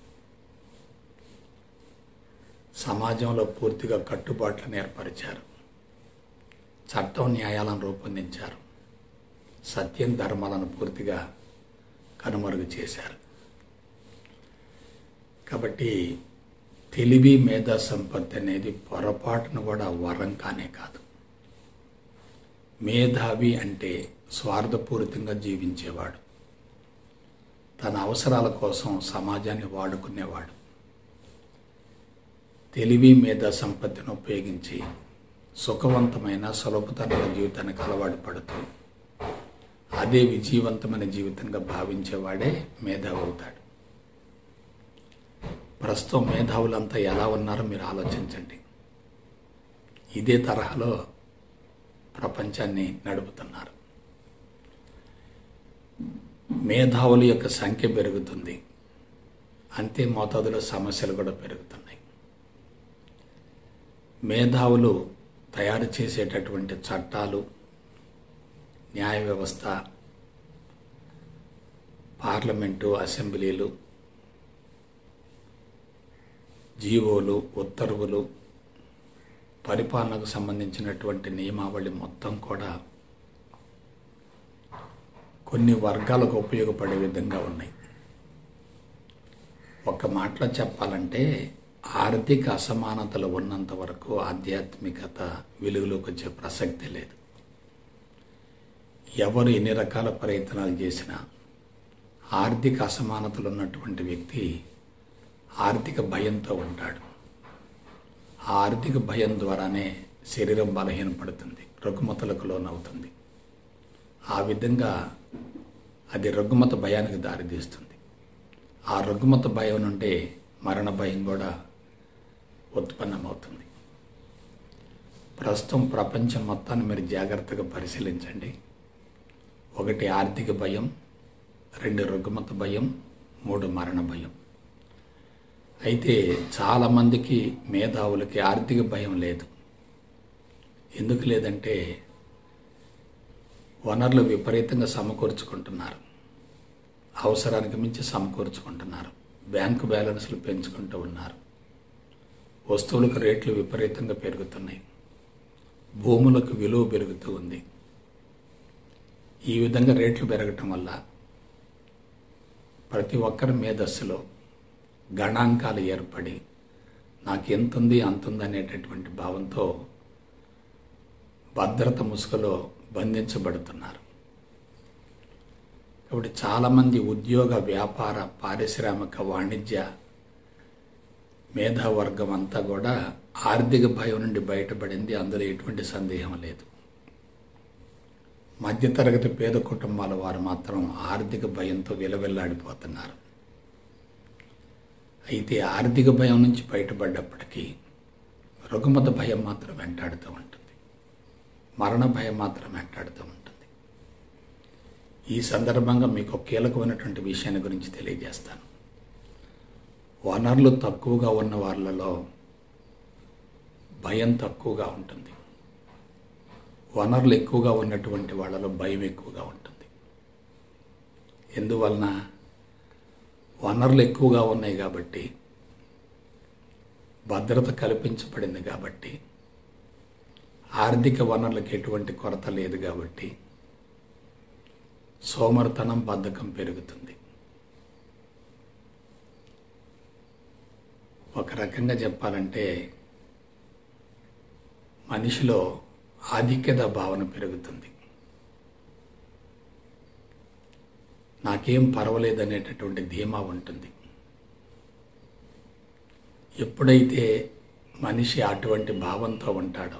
సమాజంలో పూర్తిగా కట్టుబాట్లను ఏర్పరిచారు చట్టం న్యాయాలను రూపొందించారు సత్యం ధర్మాలను పూర్తిగా కనుమరుగు చేశారు కాబట్టి తెలివి మేధా సంపత్తి అనేది పొరపాటును కూడా వరం కానే కాదు మేధావి అంటే స్వార్థపూరితంగా జీవించేవాడు తన అవసరాల కోసం సమాజాన్ని వాడుకునేవాడు తెలివి మేధా సంపత్తిని ఉపయోగించి సుఖవంతమైన సులభతరమైన జీవితానికి అలవాటు పడుతూ అదే విజయవంతమైన జీవితంగా భావించేవాడే మేధావి అవుతాడు ప్రస్తుతం మేధావులంతా ఎలా ఉన్నారో మీరు ఆలోచించండి ఇదే తరహాలో ప్రపంచాన్ని నడుపుతున్నారు మేధావుల యొక్క సంఖ్య పెరుగుతుంది అంతే మోతాదులో సమస్యలు కూడా పెరుగుతున్నాయి మేధావులు తయారు చేసేటటువంటి చట్టాలు న్యాయ వ్యవస్థ పార్లమెంటు అసెంబ్లీలు జీవోలు ఉత్తర్వులు పరిపాలనకు సంబంధించినటువంటి నియమావళి మొత్తం కూడా కొన్ని వర్గాలకు ఉపయోగపడే విధంగా ఉన్నాయి ఒక మాటలో చెప్పాలంటే ఆర్థిక అసమానతలు ఉన్నంత వరకు ఆధ్యాత్మికత వెలుగులోకి వచ్చే ప్రసక్తి లేదు ఎవరు ఎన్ని రకాల ప్రయత్నాలు చేసినా ఆర్థిక అసమానతలు ఉన్నటువంటి వ్యక్తి ఆర్థిక భయంతో ఉంటాడు ఆ ఆర్థిక భయం ద్వారానే శరీరం బలహీనపడుతుంది రుగ్మతలకు లోనవుతుంది ఆ విధంగా అది రుగ్మత భయానికి దారితీస్తుంది ఆ రుగ్మత భయం నుండి మరణ భయం కూడా ఉత్పన్నమవుతుంది ప్రస్తుతం ప్రపంచం మొత్తాన్ని మీరు జాగ్రత్తగా పరిశీలించండి ఒకటి ఆర్థిక భయం రెండు రుగ్మత భయం మూడు మరణ భయం అయితే చాలామందికి మేధావులకి ఆర్థిక భయం లేదు ఎందుకు లేదంటే వనరులు విపరీతంగా సమకూర్చుకుంటున్నారు అవసరానికి మించి సమకూర్చుకుంటున్నారు బ్యాంకు బ్యాలెన్స్లు పెంచుకుంటూ ఉన్నారు వస్తువులకు రేట్లు విపరీతంగా పెరుగుతున్నాయి భూములకు విలువ పెరుగుతూ ఉంది ఈ విధంగా రేట్లు పెరగటం వల్ల ప్రతి ఒక్కరి మేధస్సులో గణాంకాలు ఏర్పడి నాకు ఎంతుంది అంతుంది అనేటటువంటి భావంతో భద్రత ముసుగులో బంధించబడుతున్నారు కాబట్టి చాలామంది ఉద్యోగ వ్యాపార పారిశ్రామిక వాణిజ్య మేధావర్గం అంతా కూడా ఆర్థిక భయం నుండి బయటపడింది అందులో ఎటువంటి సందేహం లేదు మధ్యతరగతి పేద కుటుంబాల వారు మాత్రం ఆర్థిక భయంతో విలవిల్లాడిపోతున్నారు అయితే ఆర్థిక భయం నుంచి బయటపడ్డప్పటికీ రుగ్మత భయం మాత్రం వెంటాడుతూ ఉంటుంది మరణ భయం మాత్రం వెంటాడుతూ ఉంటుంది ఈ సందర్భంగా మీకు ఒక కీలకమైనటువంటి విషయాన్ని గురించి తెలియజేస్తాను వనరులు తక్కువగా ఉన్న వాళ్ళలో భయం తక్కువగా ఉంటుంది వనరులు ఎక్కువగా ఉన్నటువంటి వాళ్ళలో భయం ఎక్కువగా ఉంటుంది ఎందువలన వనరులు ఎక్కువగా ఉన్నాయి కాబట్టి భద్రత కల్పించబడింది కాబట్టి ఆర్థిక వనరులకు ఎటువంటి కొరత లేదు కాబట్టి సోమర్తనం బద్ధకం పెరుగుతుంది ఒక రకంగా చెప్పాలంటే మనిషిలో ఆధిక్యత భావన పెరుగుతుంది నాకేం పర్వాలేదనేటటువంటి ధీమా ఉంటుంది ఎప్పుడైతే మనిషి అటువంటి భావంతో ఉంటాడో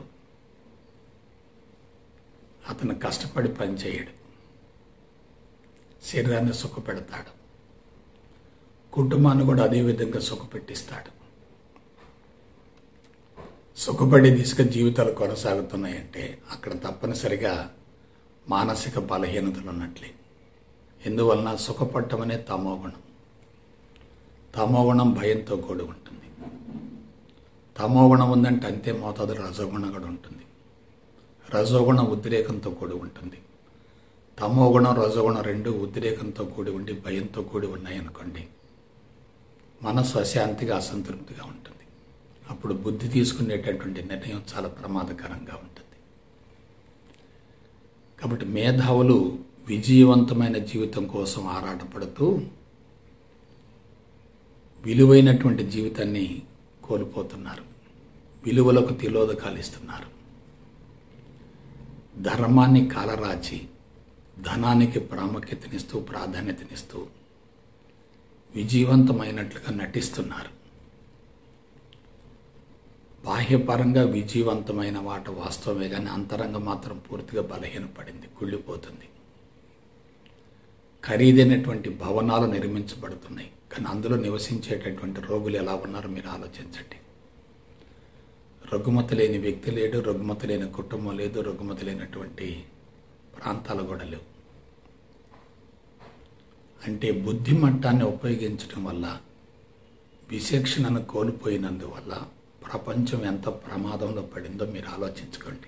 అతను కష్టపడి పనిచేయడు శరీరాన్ని సుఖపెడతాడు కుటుంబాన్ని కూడా అదే విధంగా సుఖపెట్టిస్తాడు సుఖపడే దిశగా జీవితాలు కొనసాగుతున్నాయంటే అక్కడ తప్పనిసరిగా మానసిక బలహీనతలు ఉన్నట్లే ఎందువలన సుఖపడటం అనే తమోగుణం తమోగుణం భయంతో కూడి ఉంటుంది తమోగుణం ఉందంటే అంతే మోతాదు రజోగుణం కూడా ఉంటుంది రజోగుణం ఉద్రేకంతో కూడి ఉంటుంది తమోగుణం రజోగుణం రెండు ఉద్రేకంతో కూడి ఉండి భయంతో కూడి ఉన్నాయనుకోండి మనసు అశాంతిగా అసంతృప్తిగా ఉంటుంది అప్పుడు బుద్ధి తీసుకునేటటువంటి నిర్ణయం చాలా ప్రమాదకరంగా ఉంటుంది కాబట్టి మేధావులు విజయవంతమైన జీవితం కోసం ఆరాటపడుతూ విలువైనటువంటి జీవితాన్ని కోల్పోతున్నారు విలువలకు తిలోదకాలు ఇస్తున్నారు ధర్మాన్ని కాలరాచి ధనానికి ప్రాముఖ్యతనిస్తూ ప్రాధాన్యతనిస్తూ విజయవంతమైనట్లుగా నటిస్తున్నారు బాహ్యపరంగా విజయవంతమైన వాట వాస్తవమే కానీ అంతరంగం మాత్రం పూర్తిగా బలహీనపడింది కుళ్ళిపోతుంది ఖరీదైనటువంటి భవనాలు నిర్మించబడుతున్నాయి కానీ అందులో నివసించేటటువంటి రోగులు ఎలా ఉన్నారో మీరు ఆలోచించండి రుగ్మత లేని వ్యక్తి లేడు రుగ్మత లేని కుటుంబం లేదు రుగ్మత లేనటువంటి ప్రాంతాలు కూడా లేవు అంటే బుద్ధి మట్టాన్ని ఉపయోగించడం వల్ల విచక్షణను కోల్పోయినందువల్ల ప్రపంచం ఎంత ప్రమాదంలో పడిందో మీరు ఆలోచించుకోండి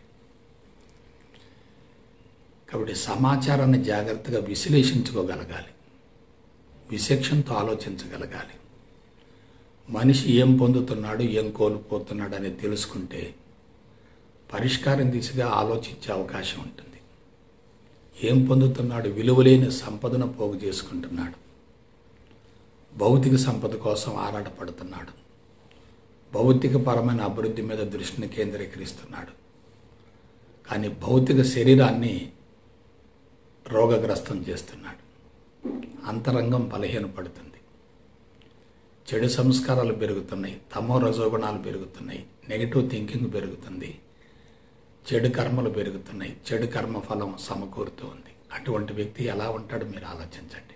కాబట్టి సమాచారాన్ని జాగ్రత్తగా విశ్లేషించుకోగలగాలి విచక్షణతో ఆలోచించగలగాలి మనిషి ఏం పొందుతున్నాడు ఏం కోల్పోతున్నాడు అనేది తెలుసుకుంటే పరిష్కారం దిశగా ఆలోచించే అవకాశం ఉంటుంది ఏం పొందుతున్నాడు విలువలేని సంపదను పోగు చేసుకుంటున్నాడు భౌతిక సంపద కోసం ఆరాటపడుతున్నాడు భౌతికపరమైన అభివృద్ధి మీద దృష్టిని కేంద్రీకరిస్తున్నాడు కానీ భౌతిక శరీరాన్ని రోగగ్రస్తం చేస్తున్నాడు అంతరంగం బలహీనపడుతుంది చెడు సంస్కారాలు పెరుగుతున్నాయి తమో రజోగుణాలు పెరుగుతున్నాయి నెగిటివ్ థింకింగ్ పెరుగుతుంది చెడు కర్మలు పెరుగుతున్నాయి చెడు కర్మ ఫలం సమకూరుతూ ఉంది అటువంటి వ్యక్తి ఎలా ఉంటాడో మీరు ఆలోచించండి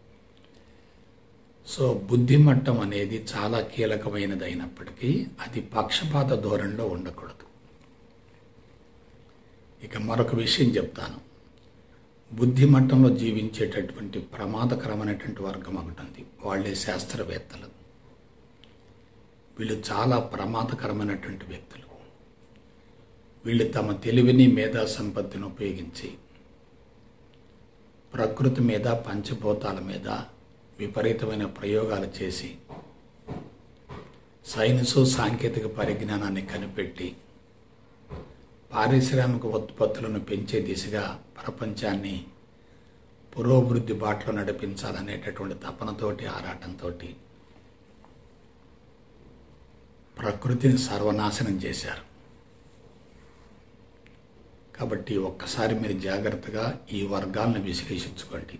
సో బుద్ధిమట్టం అనేది చాలా కీలకమైనది అయినప్పటికీ అది పక్షపాత ధోరణిలో ఉండకూడదు ఇక మరొక విషయం చెప్తాను బుద్ధిమట్టంలో జీవించేటటువంటి ప్రమాదకరమైనటువంటి వర్గం ఒకటి ఉంది వాళ్ళే శాస్త్రవేత్తలు వీళ్ళు చాలా ప్రమాదకరమైనటువంటి వ్యక్తులు వీళ్ళు తమ తెలివిని మేధా సంపత్తిని ఉపయోగించి ప్రకృతి మీద పంచభూతాల మీద విపరీతమైన ప్రయోగాలు చేసి సైన్సు సాంకేతిక పరిజ్ఞానాన్ని కనిపెట్టి పారిశ్రామిక ఉత్పత్తులను పెంచే దిశగా ప్రపంచాన్ని పురోభివృద్ధి బాటలో నడిపించాలనేటటువంటి తపనతోటి ఆరాటంతో ప్రకృతిని సర్వనాశనం చేశారు కాబట్టి ఒక్కసారి మీరు జాగ్రత్తగా ఈ వర్గాలను విశ్లేషించుకోండి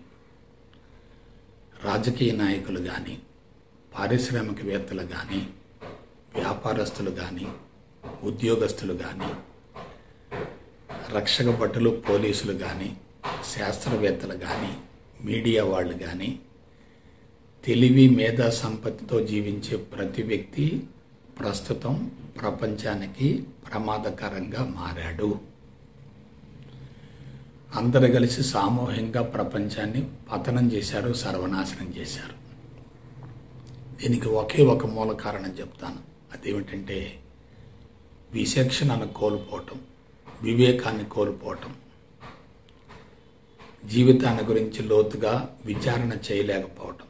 రాజకీయ నాయకులు కానీ పారిశ్రామికవేత్తలు కానీ వ్యాపారస్తులు కానీ ఉద్యోగస్తులు కానీ రక్షక భటులు పోలీసులు కానీ శాస్త్రవేత్తలు కానీ మీడియా వాళ్ళు కానీ తెలివి మేధా సంపత్తితో జీవించే ప్రతి వ్యక్తి ప్రస్తుతం ప్రపంచానికి ప్రమాదకరంగా మారాడు అందరు కలిసి సామూహికంగా ప్రపంచాన్ని పతనం చేశారు సర్వనాశనం చేశారు దీనికి ఒకే ఒక మూల కారణం చెప్తాను అదేమిటంటే విచక్షణను కోల్పోవటం వివేకాన్ని కోల్పోవటం జీవితాన్ని గురించి లోతుగా విచారణ చేయలేకపోవటం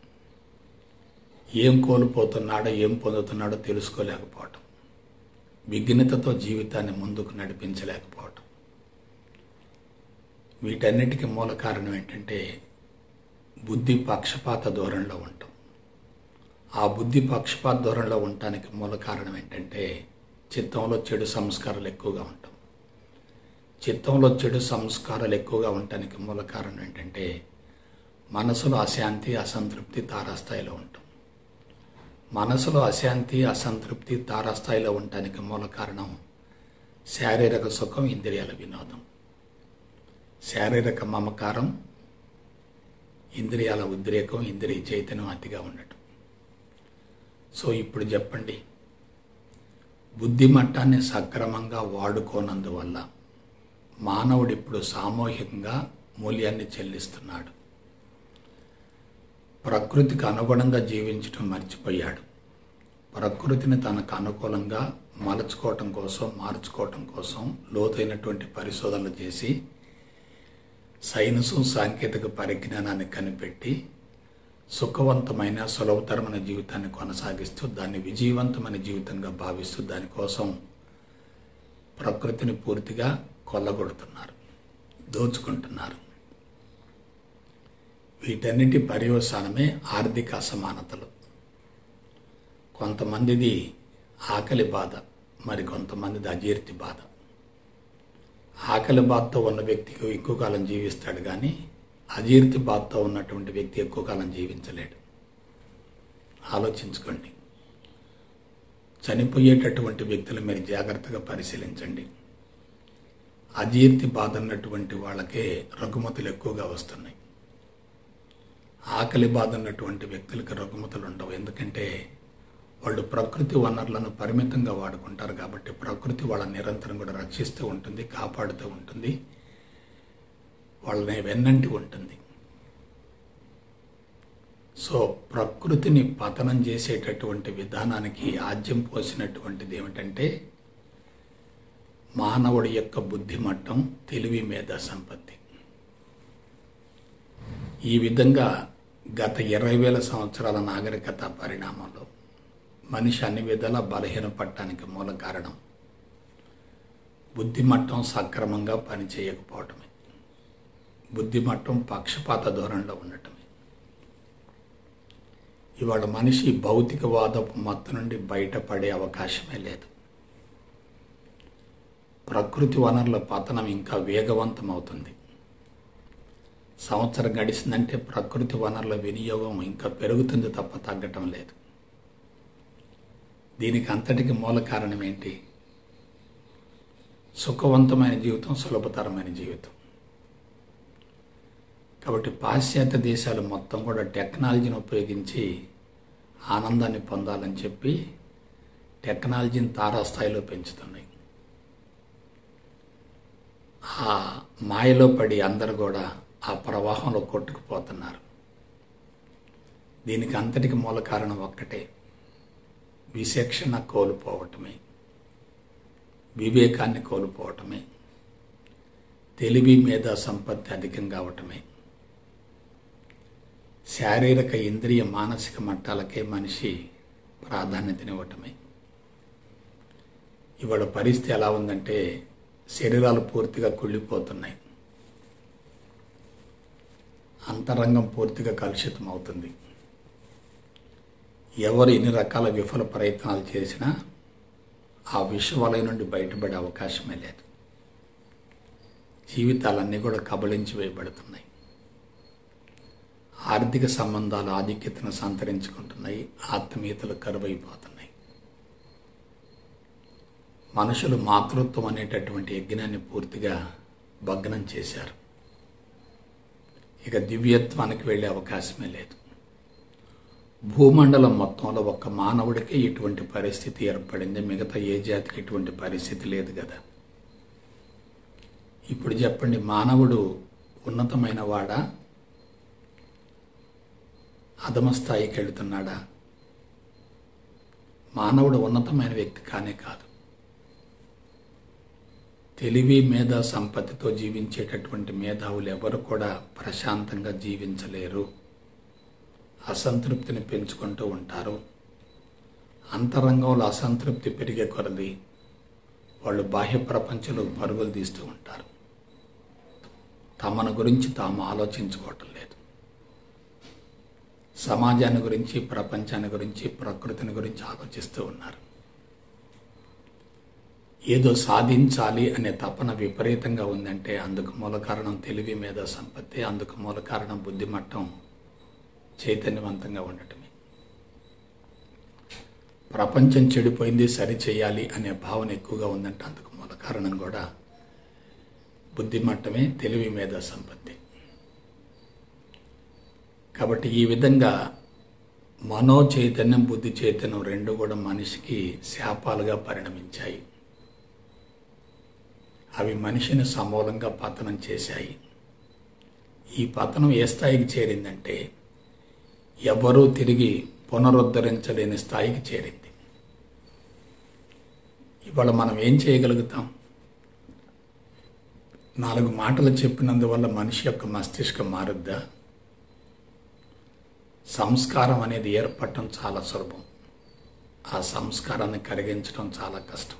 ఏం కోల్పోతున్నాడో ఏం పొందుతున్నాడో తెలుసుకోలేకపోవటం విఘ్నతతో జీవితాన్ని ముందుకు నడిపించలేకపోవటం వీటన్నిటికీ మూల కారణం ఏంటంటే బుద్ధి పక్షపాత ధోరణిలో ఉండటం ఆ బుద్ధి పక్షపాత ధోరణిలో ఉండటానికి మూల కారణం ఏంటంటే చిత్తంలో చెడు సంస్కారాలు ఎక్కువగా ఉంటాం చిత్తంలో చెడు సంస్కారాలు ఎక్కువగా ఉండటానికి మూల కారణం ఏంటంటే మనసులో అశాంతి అసంతృప్తి తారాస్థాయిలో ఉంటాం మనసులో అశాంతి అసంతృప్తి తారాస్థాయిలో ఉండటానికి మూల కారణం శారీరక సుఖం ఇంద్రియాల వినోదం శారీరక మమకారం ఇంద్రియాల ఉద్రేకం ఇంద్రియ చైతన్యం అతిగా ఉండటం సో ఇప్పుడు చెప్పండి బుద్ధి మట్టాన్ని సక్రమంగా వాడుకోనందువల్ల మానవుడు ఇప్పుడు సామూహికంగా మూల్యాన్ని చెల్లిస్తున్నాడు ప్రకృతికి అనుగుణంగా జీవించడం మర్చిపోయాడు ప్రకృతిని తనకు అనుకూలంగా మలుచుకోవటం కోసం మార్చుకోవటం కోసం లోతైనటువంటి పరిశోధనలు చేసి సైన్సు సాంకేతిక పరిజ్ఞానాన్ని కనిపెట్టి సుఖవంతమైన సులభతరమైన జీవితాన్ని కొనసాగిస్తూ దాన్ని విజయవంతమైన జీవితంగా భావిస్తూ దానికోసం ప్రకృతిని పూర్తిగా కొల్లగొడుతున్నారు దోచుకుంటున్నారు వీటన్నిటి పర్యవసానమే ఆర్థిక అసమానతలు కొంతమందిది ఆకలి బాధ మరి కొంతమందిది అజీర్తి బాధ ఆకలి బాధతో ఉన్న వ్యక్తికి ఎక్కువ కాలం జీవిస్తాడు కానీ అజీర్తి బాధతో ఉన్నటువంటి వ్యక్తి ఎక్కువ కాలం జీవించలేడు ఆలోచించుకోండి చనిపోయేటటువంటి వ్యక్తులు మీరు జాగ్రత్తగా పరిశీలించండి అజీర్తి బాధ ఉన్నటువంటి వాళ్ళకే రుగ్మతులు ఎక్కువగా వస్తున్నాయి ఆకలి బాధ ఉన్నటువంటి వ్యక్తులకు రుగ్మతులు ఉండవు ఎందుకంటే వాళ్ళు ప్రకృతి వనరులను పరిమితంగా వాడుకుంటారు కాబట్టి ప్రకృతి వాళ్ళని నిరంతరం కూడా రక్షిస్తూ ఉంటుంది కాపాడుతూ ఉంటుంది వాళ్ళని వెన్నంటి ఉంటుంది సో ప్రకృతిని పతనం చేసేటటువంటి విధానానికి ఆజ్యం పోసినటువంటిది ఏమిటంటే మానవుడి యొక్క బుద్ధిమట్టం తెలివి మేధా సంపత్తి ఈ విధంగా గత ఇరవై వేల సంవత్సరాల నాగరికత పరిణామంలో మనిషి అన్ని విధాలా బలహీనపడటానికి మూల కారణం బుద్ధిమట్టం సక్రమంగా పనిచేయకపోవటమే బుద్ధిమట్టం పక్షపాత ధోరణిలో ఉండటమే ఇవాళ మనిషి భౌతికవాదపు మత్తు నుండి బయటపడే అవకాశమే లేదు ప్రకృతి వనరుల పతనం ఇంకా వేగవంతం అవుతుంది సంవత్సరం గడిచిందంటే ప్రకృతి వనరుల వినియోగం ఇంకా పెరుగుతుంది తప్ప తగ్గటం లేదు దీనికి అంతటికి మూల కారణం ఏంటి సుఖవంతమైన జీవితం సులభతరమైన జీవితం కాబట్టి పాశ్చాత్య దేశాలు మొత్తం కూడా టెక్నాలజీని ఉపయోగించి ఆనందాన్ని పొందాలని చెప్పి టెక్నాలజీని తారాస్థాయిలో పెంచుతున్నాయి ఆ మాయలో పడి అందరు కూడా ఆ ప్రవాహంలో కొట్టుకుపోతున్నారు దీనికి అంతటికి మూల కారణం ఒక్కటే విచక్షణ కోల్పోవటమే వివేకాన్ని కోల్పోవటమే తెలివి మీద సంపత్తి అధికం కావటమే శారీరక ఇంద్రియ మానసిక మట్టాలకే మనిషి ప్రాధాన్యతనివ్వటమే ఇవాళ పరిస్థితి ఎలా ఉందంటే శరీరాలు పూర్తిగా కుళ్ళిపోతున్నాయి అంతరంగం పూర్తిగా కలుషితం అవుతుంది ఎవరు ఎన్ని రకాల విఫల ప్రయత్నాలు చేసినా ఆ విషవలయ నుండి బయటపడే అవకాశమే లేదు జీవితాలన్నీ కూడా కబళించి వేయబడుతున్నాయి ఆర్థిక సంబంధాలు ఆధిక్యతను సంతరించుకుంటున్నాయి ఆత్మీయతలు కరువైపోతున్నాయి మనుషులు మాతృత్వం అనేటటువంటి యజ్ఞాన్ని పూర్తిగా భగ్నం చేశారు ఇక దివ్యత్వానికి వెళ్ళే అవకాశమే లేదు భూమండలం మొత్తంలో ఒక్క మానవుడికే ఇటువంటి పరిస్థితి ఏర్పడింది మిగతా ఏ జాతికి ఇటువంటి పరిస్థితి లేదు కదా ఇప్పుడు చెప్పండి మానవుడు ఉన్నతమైన వాడా అధమ స్థాయికి వెళుతున్నాడా మానవుడు ఉన్నతమైన వ్యక్తి కానే కాదు తెలివి మేధా సంపత్తితో జీవించేటటువంటి మేధావులు ఎవరు కూడా ప్రశాంతంగా జీవించలేరు అసంతృప్తిని పెంచుకుంటూ ఉంటారు అంతరంగంలో అసంతృప్తి పెరిగే కొలది వాళ్ళు బాహ్య ప్రపంచంలో పరుగులు తీస్తూ ఉంటారు తమను గురించి తాము ఆలోచించుకోవటం లేదు సమాజాన్ని గురించి ప్రపంచాన్ని గురించి ప్రకృతిని గురించి ఆలోచిస్తూ ఉన్నారు ఏదో సాధించాలి అనే తపన విపరీతంగా ఉందంటే అందుకు మూల కారణం తెలివి మీద సంపత్తి అందుకు మూల కారణం బుద్ధిమట్టం చైతన్యవంతంగా ఉండటమే ప్రపంచం చెడిపోయింది సరి చేయాలి అనే భావన ఎక్కువగా ఉందంటే అందుకు మూల కారణం కూడా బుద్ధిమట్టమే తెలివి మీద సంపత్తి కాబట్టి ఈ విధంగా మనో చైతన్యం బుద్ధి చైతన్యం రెండు కూడా మనిషికి శాపాలుగా పరిణమించాయి అవి మనిషిని సమూలంగా పతనం చేశాయి ఈ పతనం ఏ స్థాయికి చేరిందంటే ఎవరూ తిరిగి పునరుద్ధరించలేని స్థాయికి చేరింది ఇవాళ మనం ఏం చేయగలుగుతాం నాలుగు మాటలు చెప్పినందువల్ల మనిషి యొక్క మస్తిష్కం మారుద్దా సంస్కారం అనేది ఏర్పడటం చాలా సులభం ఆ సంస్కారాన్ని కరిగించడం చాలా కష్టం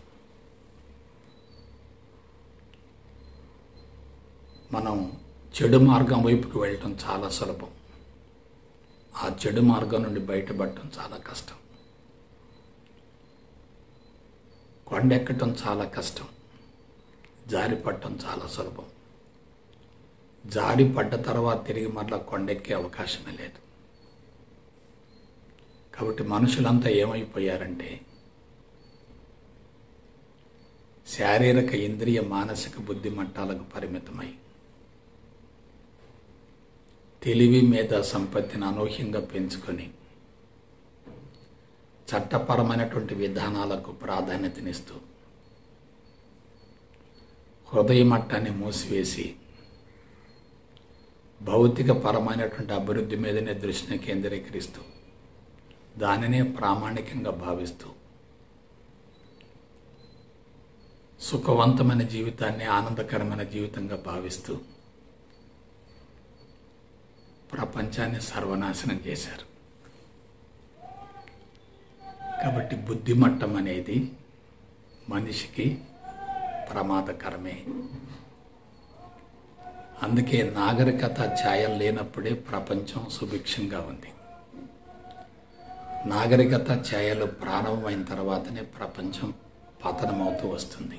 మనం చెడు మార్గం వైపుకి వెళ్ళటం చాలా సులభం ఆ చెడు మార్గం నుండి బయటపడటం చాలా కష్టం కొండెక్కటం చాలా కష్టం జారి పడటం చాలా సులభం జారి పడ్డ తర్వాత తిరిగి మరలా కొండెక్కే అవకాశమే లేదు కాబట్టి మనుషులంతా ఏమైపోయారంటే శారీరక ఇంద్రియ మానసిక బుద్ధి మట్టాలకు పరిమితమై తెలివి మీద సంపత్తిని అనూహ్యంగా పెంచుకొని చట్టపరమైనటువంటి విధానాలకు ప్రాధాన్యతనిస్తూ హృదయ మట్టాన్ని మూసివేసి భౌతిక పరమైనటువంటి అభివృద్ధి మీదనే దృష్టిని కేంద్రీకరిస్తూ దానినే ప్రామాణికంగా భావిస్తూ సుఖవంతమైన జీవితాన్ని ఆనందకరమైన జీవితంగా భావిస్తూ ప్రపంచాన్ని సర్వనాశనం చేశారు కాబట్టి బుద్ధిమట్టం అనేది మనిషికి ప్రమాదకరమే అందుకే నాగరికత ఛాయలు లేనప్పుడే ప్రపంచం సుభిక్షంగా ఉంది నాగరికత ఛాయలు ప్రారంభమైన తర్వాతనే ప్రపంచం పతనమవుతూ వస్తుంది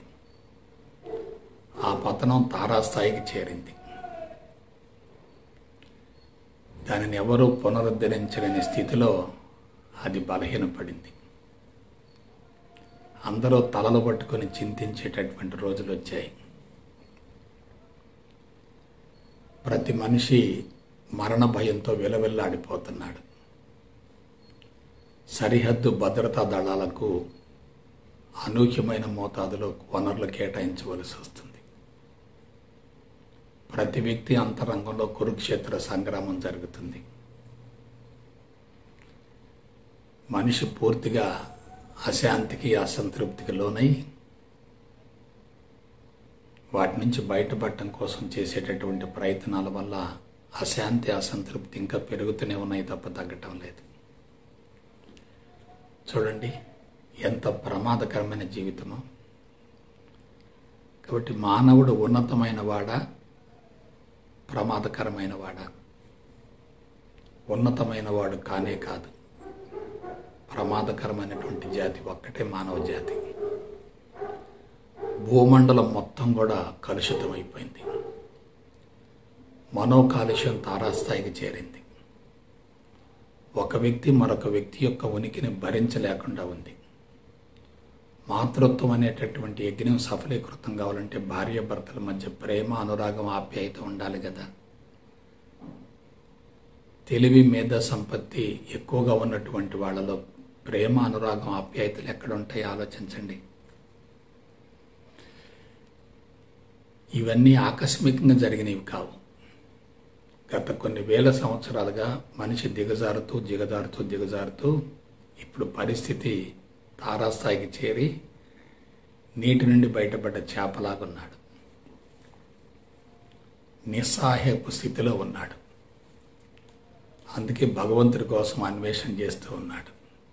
ఆ పతనం తారాస్థాయికి చేరింది దానిని ఎవరూ పునరుద్ధరించలేని స్థితిలో అది బలహీనపడింది అందరూ తలలు పట్టుకొని చింతించేటటువంటి రోజులు వచ్చాయి ప్రతి మనిషి మరణ భయంతో విలవిల్లాడిపోతున్నాడు సరిహద్దు భద్రతా దళాలకు అనూహ్యమైన మోతాదులో వనరులు కేటాయించవలసి వస్తుంది ప్రతి వ్యక్తి అంతరంగంలో కురుక్షేత్ర సంగ్రామం జరుగుతుంది మనిషి పూర్తిగా అశాంతికి అసంతృప్తికి లోనై వాటి నుంచి బయటపడటం కోసం చేసేటటువంటి ప్రయత్నాల వల్ల అశాంతి అసంతృప్తి ఇంకా పెరుగుతూనే ఉన్నాయి తప్ప తగ్గటం లేదు చూడండి ఎంత ప్రమాదకరమైన జీవితమో కాబట్టి మానవుడు ఉన్నతమైన వాడా ప్రమాదకరమైన వాడా ఉన్నతమైన వాడు కానే కాదు ప్రమాదకరమైనటువంటి జాతి ఒక్కటే మానవ జాతి భూమండలం మొత్తం కూడా కలుషితమైపోయింది మనోకాలుష్యం తారాస్థాయికి చేరింది ఒక వ్యక్తి మరొక వ్యక్తి యొక్క ఉనికిని భరించలేకుండా ఉంది మాతృత్వం అనేటటువంటి యజ్ఞం సఫలీకృతం కావాలంటే భార్య భర్తల మధ్య ప్రేమ అనురాగం ఆప్యాయత ఉండాలి కదా తెలివి మేధ సంపత్తి ఎక్కువగా ఉన్నటువంటి వాళ్ళలో ప్రేమ అనురాగం ఆప్యాయతలు ఎక్కడ ఉంటాయి ఆలోచించండి ఇవన్నీ ఆకస్మికంగా జరిగినవి కావు గత కొన్ని వేల సంవత్సరాలుగా మనిషి దిగజారుతూ దిగజారుతూ దిగజారుతూ ఇప్పుడు పరిస్థితి తారాస్థాయికి చేరి నీటి నుండి బయటపడ్డ చేపలాగున్నాడు నిస్సహాయపు స్థితిలో ఉన్నాడు అందుకే భగవంతుడి కోసం అన్వేషణ చేస్తూ ఉన్నాడు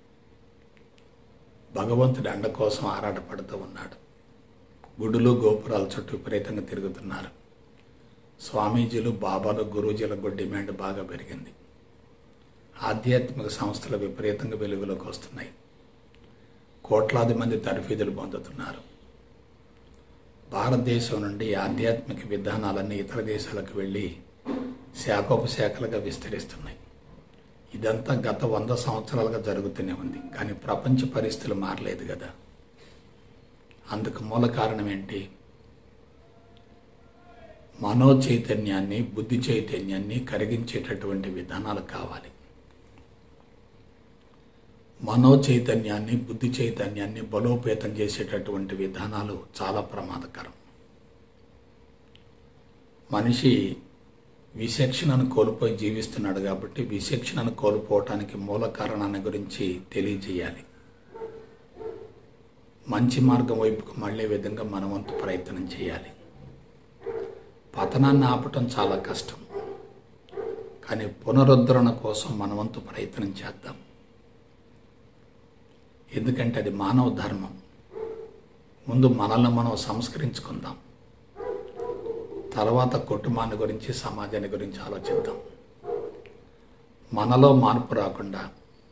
భగవంతుడి అండ కోసం ఆరాటపడుతూ ఉన్నాడు గుడులు గోపురాల చుట్టూ విపరీతంగా తిరుగుతున్నారు స్వామీజీలు బాబాలు గురూజీలకు డిమాండ్ బాగా పెరిగింది ఆధ్యాత్మిక సంస్థలు విపరీతంగా వెలుగులోకి వస్తున్నాయి కోట్లాది మంది తరఫీదులు పొందుతున్నారు భారతదేశం నుండి ఆధ్యాత్మిక విధానాలన్నీ ఇతర దేశాలకు వెళ్ళి శాఖోపశాఖలుగా విస్తరిస్తున్నాయి ఇదంతా గత వంద సంవత్సరాలుగా జరుగుతూనే ఉంది కానీ ప్రపంచ పరిస్థితులు మారలేదు కదా అందుకు మూల కారణం ఏంటి మనో చైతన్యాన్ని బుద్ధి చైతన్యాన్ని కరిగించేటటువంటి విధానాలు కావాలి మనో చైతన్యాన్ని బుద్ధి చైతన్యాన్ని బలోపేతం చేసేటటువంటి విధానాలు చాలా ప్రమాదకరం మనిషి విచక్షణను కోల్పోయి జీవిస్తున్నాడు కాబట్టి విచక్షణను కోల్పోవటానికి మూల కారణాన్ని గురించి తెలియజేయాలి మంచి మార్గం వైపుకు మళ్ళే విధంగా మనవంతు ప్రయత్నం చేయాలి పతనాన్ని ఆపటం చాలా కష్టం కానీ పునరుద్ధరణ కోసం మనవంతు ప్రయత్నం చేద్దాం ఎందుకంటే అది మానవ ధర్మం ముందు మనల్ని మనం సంస్కరించుకుందాం తర్వాత కుటుంబాన్ని గురించి సమాజాన్ని గురించి ఆలోచిద్దాం మనలో మార్పు రాకుండా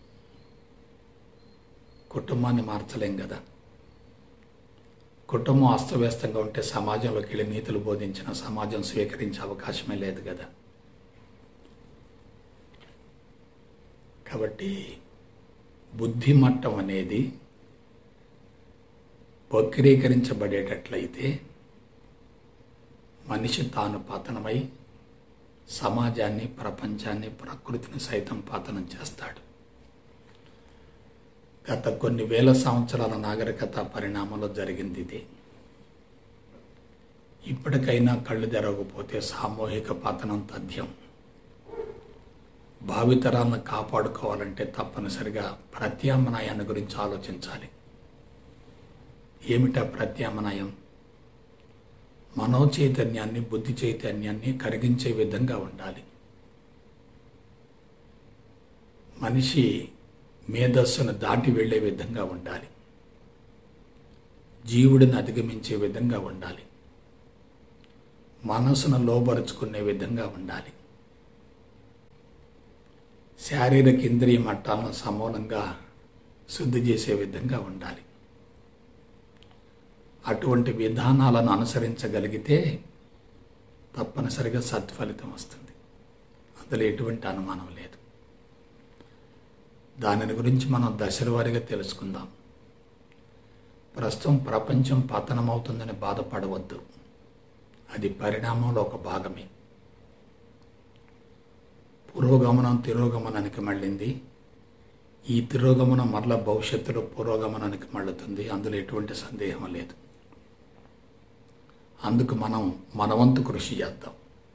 కుటుంబాన్ని మార్చలేం కదా కుటుంబం అస్తవ్యస్తంగా ఉంటే సమాజంలోకి వెళ్ళి నీతులు బోధించిన సమాజం స్వీకరించే అవకాశమే లేదు కదా కాబట్టి బుద్ధి మట్టం అనేది వక్రీకరించబడేటట్లయితే మనిషి తాను పతనమై సమాజాన్ని ప్రపంచాన్ని ప్రకృతిని సైతం పతనం చేస్తాడు గత కొన్ని వేల సంవత్సరాల నాగరికత పరిణామంలో జరిగింది ఇది ఇప్పటికైనా కళ్ళు తెరవకపోతే సామూహిక పతనం తథ్యం భావితరాలను కాపాడుకోవాలంటే తప్పనిసరిగా ప్రత్యామ్నాయాన్ని గురించి ఆలోచించాలి ఏమిటా ప్రత్యామ్నాయం మనో చైతన్యాన్ని బుద్ధి చైతన్యాన్ని కరిగించే విధంగా ఉండాలి మనిషి మేధస్సును దాటి వెళ్ళే విధంగా ఉండాలి జీవుడిని అధిగమించే విధంగా ఉండాలి మనసును లోబరుచుకునే విధంగా ఉండాలి శారీరక ఇంద్రియ మట్టాలను సమూలంగా శుద్ధి చేసే విధంగా ఉండాలి అటువంటి విధానాలను అనుసరించగలిగితే తప్పనిసరిగా సత్ఫలితం వస్తుంది అందులో ఎటువంటి అనుమానం లేదు దానిని గురించి మనం దశల వారీగా తెలుసుకుందాం ప్రస్తుతం ప్రపంచం పతనమవుతుందని బాధపడవద్దు అది పరిణామంలో ఒక భాగమే పురోగమనం తిరోగమనానికి మళ్ళింది ఈ తిరోగమనం మరల భవిష్యత్తులో పురోగమనానికి మళ్ళుతుంది అందులో ఎటువంటి సందేహం లేదు అందుకు మనం మనవంతు కృషి చేద్దాం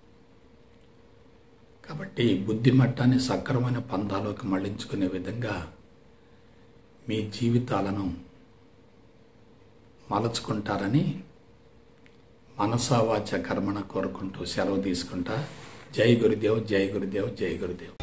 కాబట్టి బుద్ధి మట్టాన్ని సక్రమైన పందాలోకి మళ్లించుకునే విధంగా మీ జీవితాలను మలచుకుంటారని మనసావాచ కర్మణ కోరుకుంటూ సెలవు తీసుకుంటా జై గురుదేవ్ జై గురుదేవ్ జై గురుదేవ్